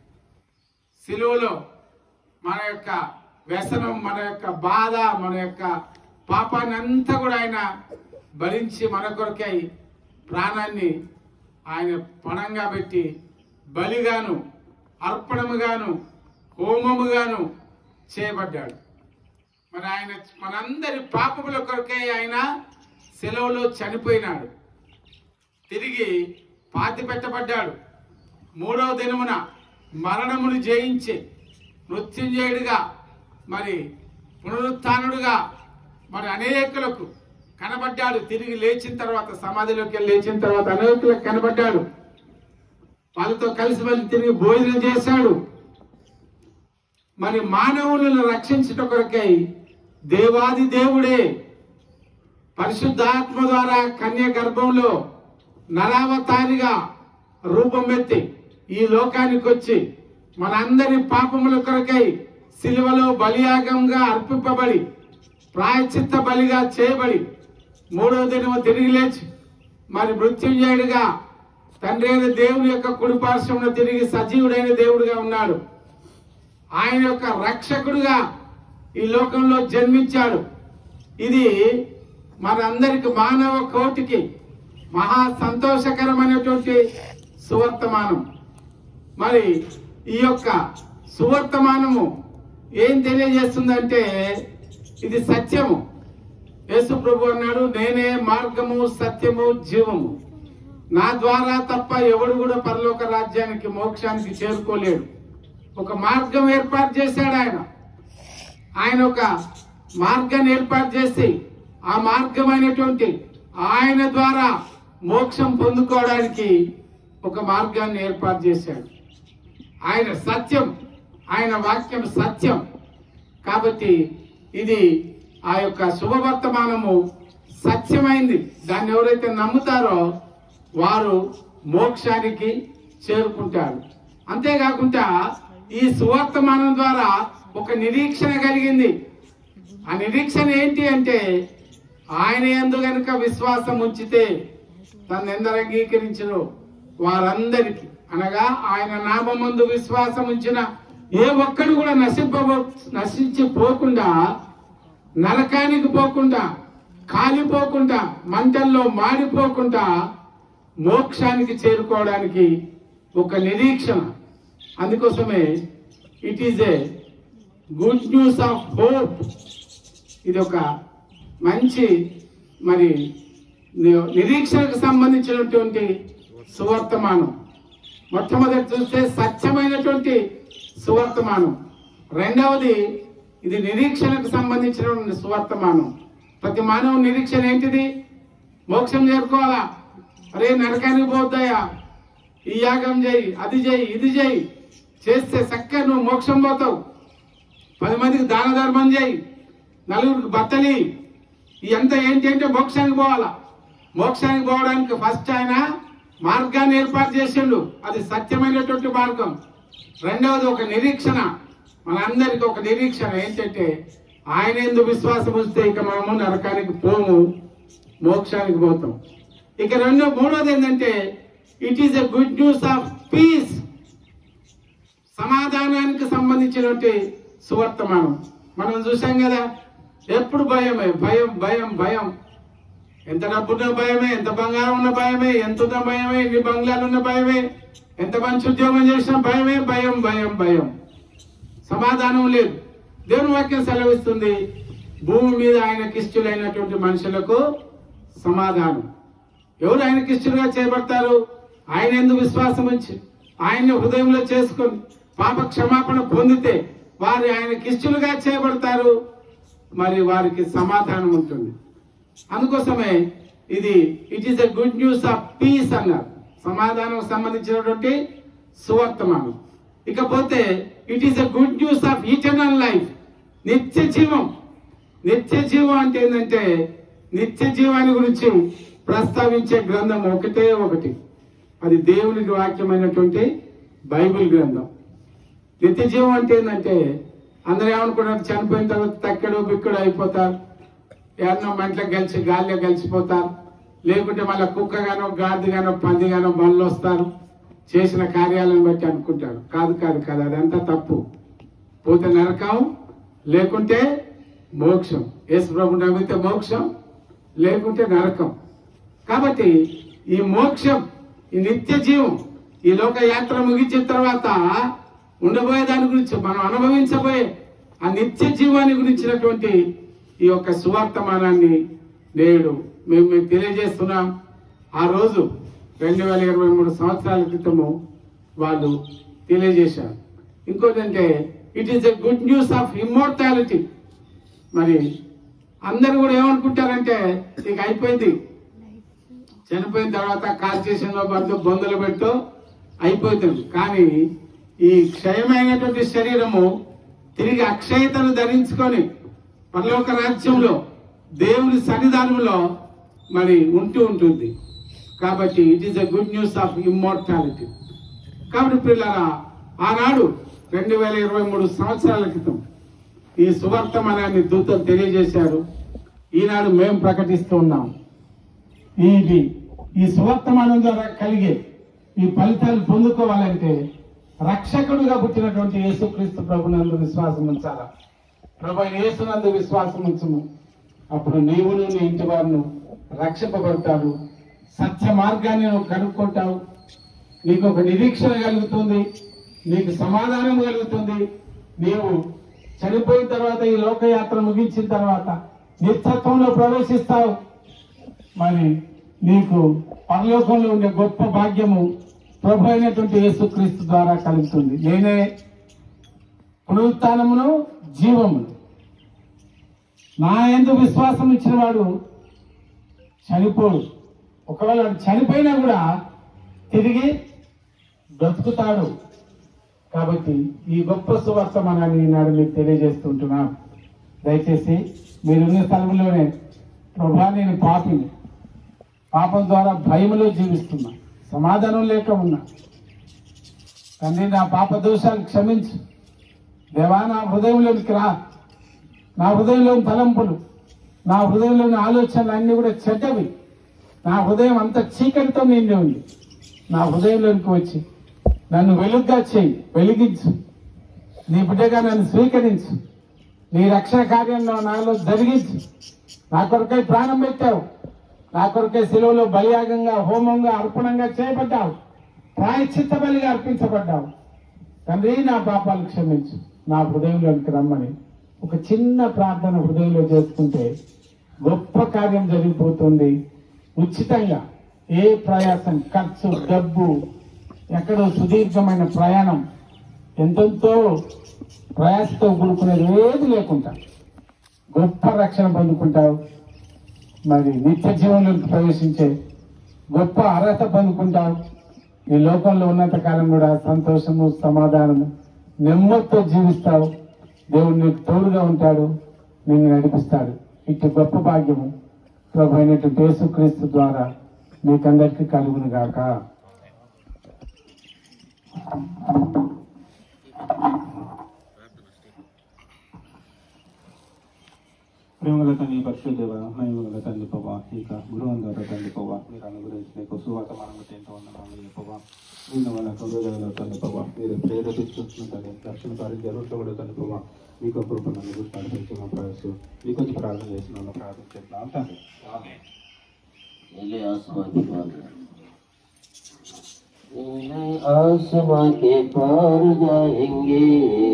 Speaker 5: సిలువలో మన యొక్క వ్యసనం మన యొక్క బాధ మన యొక్క పాపాన్ని అంతా కూడా ఆయన భరించి మన కొరకై ప్రాణాన్ని ఆయన పణంగా పెట్టి బలిగాను అర్పణముగాను హోమముగాను చేయబడ్డాడు మరి ఆయన మనందరి పాపముల కొరకై ఆయన సెలవులో చనిపోయినాడు తిరిగి పాతి పెట్టబడ్డాడు మూడవ దినమున మరణమును జయించి మృత్యుంజయుడిగా మరి పునరుత్నుడుగా మరి అనేకులకు కనబడ్డాడు తిరిగి లేచిన తర్వాత సమాధిలోకి వెళ్ళి లేచిన తర్వాత అనేకులకు కనబడ్డాడు వాళ్ళతో కలిసి వెళ్ళి తిరిగి భోజనం చేశాడు మరి మానవులను రక్షించుట కొరకై దేవాది దేవుడే పరిశుద్ధాత్మ ద్వారా కన్య గర్భంలో నరావతారిగా రూపమెత్తి ఈ లోకానికి వచ్చి మనందరి పాపముల కొరకై సిలువలో బలియాగంగా అర్పింపబడి ప్రాయచిత్త బలిగా చేయబడి మూడవ దినము తిరిగి లేచి మరి మృత్యుంజయుడిగా తండ్రి అయిన దేవుని యొక్క కుడి పార్శ్వంలో తిరిగి సజీవుడైన దేవుడిగా ఉన్నాడు ఆయన యొక్క రక్షకుడుగా ఈ లోకంలో జన్మించాడు ఇది మనందరికి మానవ కోటికి మహా సంతోషకరమైనటువంటి సువర్తమానం మరి ఈ యొక్క సువర్తమానము ఏం తెలియజేస్తుందంటే ఇది సత్యము యేసు ప్రభు అన్నాడు నేనే మార్గము సత్యము జీవము నా ద్వారా తప్ప ఎవడు కూడా పరలోక రాజ్యానికి మోక్షానికి చేరుకోలేడు ఒక మార్గం ఏర్పాటు చేశాడు ఆయన ఆయన ఒక మార్గాన్ని ఏర్పాటు చేసి ఆ మార్గమైనటువంటి ఆయన ద్వారా మోక్షం పొందుకోవడానికి ఒక మార్గాన్ని ఏర్పాటు చేశాడు ఆయన సత్యం ఆయన వాక్యం సత్యం కాబట్టి ఇది ఆ యొక్క శుభవర్తమానము సత్యమైంది దాన్ని ఎవరైతే నమ్ముతారో వారు మోక్షానికి చేరుకుంటారు అంతేకాకుండా ఈ సువర్తమానం ద్వారా ఒక నిరీక్షణ కలిగింది ఆ నిరీక్షణ ఏంటి అంటే ఆయన ఎందు గనుక విశ్వాసం ఉంచితే తను ఎందరు అంగీకరించరు వారందరికీ అనగా ఆయన నామందు విశ్వాసం ఉంచిన ఏ ఒక్కడు కూడా నశింపబో నశించి పోకుండా నరకానికి పోకుండా కాలిపోకుండా మంటల్లో మాడిపోకుండా మోక్షానికి చేరుకోవడానికి ఒక నిరీక్షణ అందుకోసమే it is a good news of hope ఇది ఒక మంచి మరి ని- నిరీక్షణకు సంబంధించినటువంటి సువర్తమానం మొట్టమొదటి చూస్తే సత్యమైనటువంటి సువర్తమానం రెండవది ఇది నిరీక్షణకు సంబంధించినటువంటి సువర్తమానం ప్రతి మానవ నిరీక్షణ ఏంటిది మోక్షం చేరుకోవాలా అరే నరకానికి పోతాయా ఈ యాగం చేయి అది చేయి ఇది చేయి చేస్తే చక్కగా నువ్వు మోక్షం పోతావు పది మందికి దాన ధర్మం చేయి నలుగురికి బట్టలి ఇదంతా ఏంటి అంటే మోక్షానికి పోవాలా మోక్షానికి పోవడానికి ఫస్ట్ ఆయన మార్గాన్ని ఏర్పాటు చేసిండు అది సత్యమైనటువంటి మార్గం రెండవది ఒక నిరీక్షణ మనందరికి ఒక నిరీక్షణ ఏంటంటే ఆయన ఎందుకు విశ్వాసం ఉంచితే ఇక మనము నరకానికి పోము మోక్షానికి పోతాం ఇక రెండో మూడోది ఏంటంటే it is a good news of peace సమాధానానికి సంబంధించినటువంటి సువర్తమానం మనం చూసాం కదా ఎప్పుడు భయమే భయం భయం భయం ఎంత డబ్బున్న భయమే ఎంత బంగారం ఉన్న భయమే ఎంత ఉన్న భయమే ఎన్ని బంగ్లాలు ఉన్న భయమే ఎంత మంచి ఉద్యోగం చేసినా భయమే భయం భయం భయం సమాధానం లేదు దేవుని వాక్యం సెలవిస్తుంది భూమి మీద ఆయనకి ఇష్టలైనటువంటి మనుషులకు సమాధానం ఎవరు ఆయనకి ఇష్టలుగా చేయబడతారు ఆయన ఎందుకు విశ్వాసం ఉంచి ఆయన్ని హృదయంలో చేసుకొని పాప క్షమాపణ పొందితే వారు ఆయనకి ఇష్టలుగా చేయబడతారు మరి వారికి సమాధానం ఉంటుంది అందుకోసమే ఇది it is a good news of peace అన్నారు సమాధానం సంబంధించినటువంటి సువర్తమానం ఇకపోతే it is a good news of eternal life నిత్య జీవం నిత్య జీవం అంటే ఏంటంటే నిత్య జీవాన్ని గురించి ప్రస్తావించే గ్రంథం ఒకటే ఒకటి అది దేవునికి వాక్యమైనటువంటి బైబిల్ గ్రంథం నిత్య జీవం అంటే ఏంటంటే అందరూ ఏమనుకున్నారు చనిపోయిన తర్వాత తక్కడు బిక్కడు అయిపోతారు ఎవరినో మంటలో కలిసి గాలిలో కలిసిపోతారు లేకుంటే మళ్ళీ కుక్కగానో గాడిదగానో పందిగానో బండ్లు వస్తారు చేసిన కార్యాలను బట్టి అనుకుంటారు కాదు కాదు కాదు అదంతా తప్పు పోతే నరకం లేకుంటే మోక్షం యేసు ప్రభు నమ్మితే మోక్షం లేకుంటే నరకం కాబట్టి ఈ మోక్షం ఈ నిత్య జీవం ఈ లోక యాత్ర ముగించిన తర్వాత ఉండబోయే దాని గురించి మనం అనుభవించబోయే ఆ నిత్య జీవాన్ని గురించినటువంటి ఈ యొక్క సువార్తమానాన్ని నేడు మేము మీకు తెలియజేస్తున్నాం ఆ రోజు రెండు వేల ఇరవై మూడు సంవత్సరాల క్రితము వాళ్ళు తెలియజేశారు ఇంకోటి అంటే it is a good news of immortality మరి అందరూ కూడా ఏమనుకుంటారంటే ఇక అయిపోయింది చనిపోయిన తర్వాత కార్చేషన్లో పడుతూ బొందలు పెట్టు అయిపోతుంది కానీ ఈ క్షయమైనటువంటి శరీరము తిరిగి అక్షయతను ధరించుకొని పరలోక రాజ్యంలో దేవుని సన్నిధానంలో మరి ఉంటూ ఉంటుంది కాబట్టి it is a good news of immortality కాబట్టి పిల్లరా ఆనాడు రెండు వేల ఇరవై మూడు సంవత్సరాల క్రితం ఈ సువర్తమానాన్ని దూతలు తెలియజేశారు ఈనాడు మేము ప్రకటిస్తూ ఉన్నాం ఇది ఈ సువర్తమానం ద్వారా కలిగే ఈ ఫలితాలు పొందుకోవాలంటే రక్షకుడుగా పుట్టినటువంటి యేసుక్రీస్తు ప్రభునందు విశ్వాసం ఉంచాలా ప్రభు అయిన యేసునందు విశ్వాసం ఉంచుము అప్పుడు నీవును నీ ఇంటి వారును రక్షింపబడతారు సత్య మార్గాన్ని నువ్వు కనుక్కుంటావు నీకు ఒక నిరీక్షణ కలుగుతుంది నీకు సమాధానం కలుగుతుంది నీవు చనిపోయిన తర్వాత ఈ లోకయాత్ర ముగించిన తర్వాత నిత్యత్వంలో ప్రవేశిస్తావు మరి నీకు పరలోకంలో ఉండే గొప్ప భాగ్యము ప్రభు అయినటువంటి యేసుక్రీస్తు ద్వారా కలుగుతుంది నేనే పునరుత్నమును జీవమును నా ఎందు విశ్వాసం ఇచ్చిన వాడు చనిపోడు ఒకవేళ వాడు చనిపోయినా కూడా తిరిగి బ్రతుకుతాడు కాబట్టి ఈ గొప్ప సువర్తమానాన్ని ఈనాడు మీకు తెలియజేస్తుంటున్నాను దయచేసి మీరున్న స్థలంలోనే ప్రభా నేను పాపిని పాపం ద్వారా భయములో జీవిస్తున్నా సమాధానం లేక ఉన్నా తండ్రి నా పాప దోషాలు క్షమించు దేవా నా హృదయంలోనికి రా నా హృదయంలోని తలంపులు నా హృదయంలోని ఆలోచనలు అన్ని కూడా చెడ్డవి నా హృదయం అంత చీకటితో నిండి ఉంది నా హృదయంలోనికి వచ్చి నన్ను వెలుగ్గా చేయి వెలిగించు నీ బిడ్డగా నన్ను స్వీకరించు నీ రక్షణ కార్యంలో నాలో జరిగించు నా కొరకై ప్రాణం పెట్టావు నా కొరకై శిలువలో బలియాగంగా హోమంగా అర్పణంగా చేయబడ్డావు ప్రాయశ్చిత్త బలిగా అర్పించబడ్డావు తండ్రి నా పాపాలు క్షమించు నా హృదయంలోనికి రమ్మని ఒక చిన్న ప్రార్థన హృదయంలో చేసుకుంటే గొప్ప కార్యం జరిగిపోతుంది ఉచితంగా ఏ ప్రయాసం ఖర్చు డబ్బు ఎక్కడో సుదీర్ఘమైన ప్రయాణం ఎంతెంతో ప్రయాసతో కూడుకునేది ఏది లేకుండా గొప్ప రక్షణ పొందుకుంటావు మరి నిత్య జీవనంలోకి ప్రవేశించే గొప్ప అర్హత పొందుకుంటావు ఈ లోకంలో ఉన్నంత కాలం కూడా సంతోషము సమాధానము నెమ్మదితో జీవిస్తావు దేవుడు నీకు తోడుగా ఉంటాడు నిన్ను నడిపిస్తాడు ఇటు గొప్ప భాగ్యము ప్రభు అయినటువంటి యేసుక్రీస్తు ద్వారా మీకందరికీ కలుగును గాక
Speaker 6: ప్రేమగల తండ్రి పరిశుద్ధ మహిమగల తండ్రి ప్రభా ఇక గురువం ద్వారా తండ్రి ప్రభా మీరు అనుగ్రహించిన యొక్క సువర్తమానం బట్టి ఎంతో ఉన్నాము ప్రభా నిన్న వాళ్ళ కౌరవ తండ్రి ప్రభా మీరు ప్రేరేపిస్తున్న తండ్రి రక్షణ కార్యం జరుగుతూ కూడా తండ్రి ప్రభా మీకు కృప నన్ను గురించి నడిపించిన ప్రయాసం మీకు వచ్చి ప్రార్థన చేసిన ప్రార్థన చేస్తున్నాం తండ్రి
Speaker 2: ఎలియాస్ వాక్యాలు
Speaker 1: आसमां के पार जाएंगे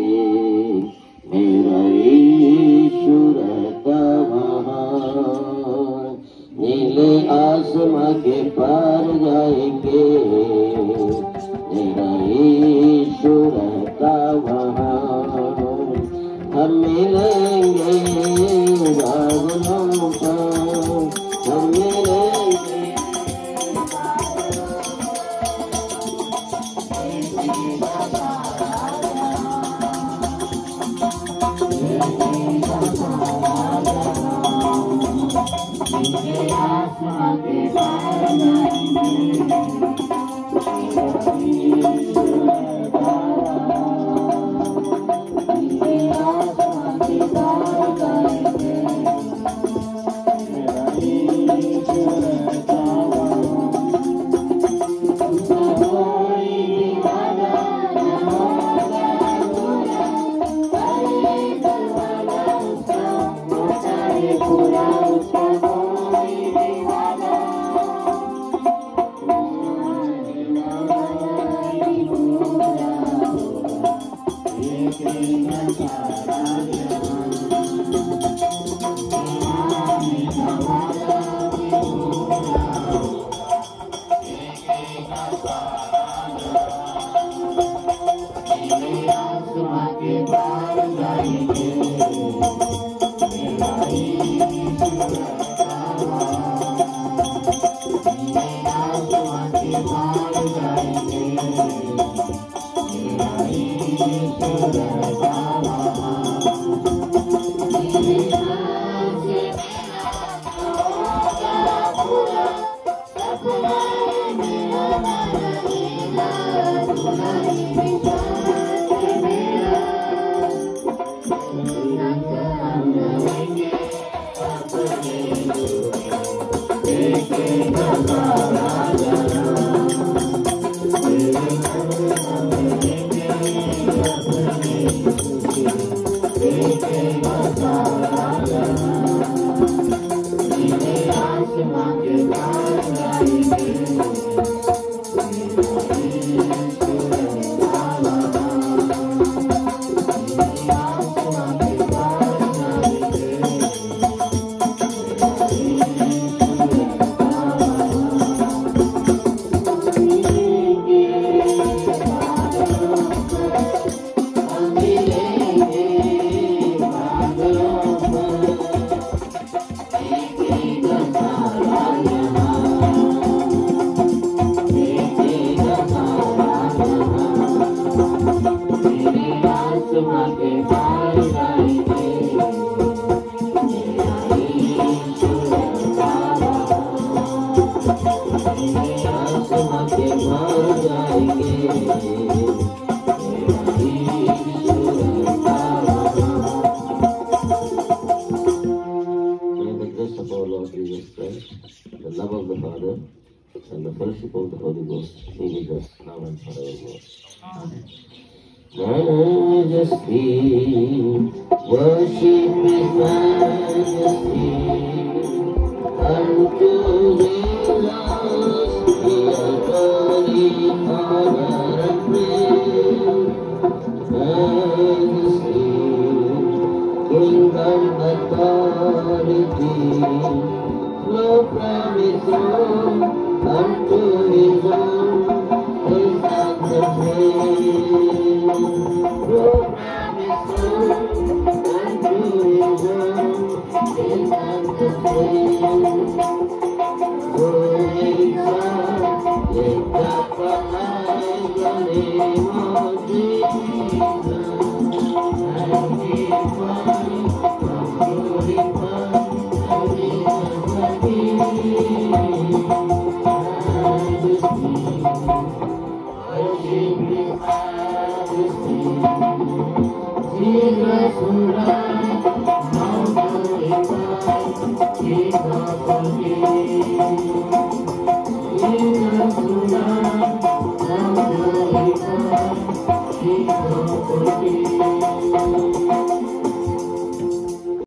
Speaker 1: मेरा ईश्वर का महान नीले आसमां के पार जाएंगे मेरा ईश्वर का महान हम मिलेंगे बादलों पर हम मिलेंगे May the grace of our Lord Jesus Christ, the love of the Father, and the fellowship of the Holy Ghost be with us now and forevermore. Majesty, worship His majesty, unto Jesus be all glory, honor, and praise. Majesty, kingdom authority flow from his throne unto his own his anthem praise flow from his throne unto his own his anthem praise Oh, Jesus, lift up our hands in the name of Jesus. Thank you.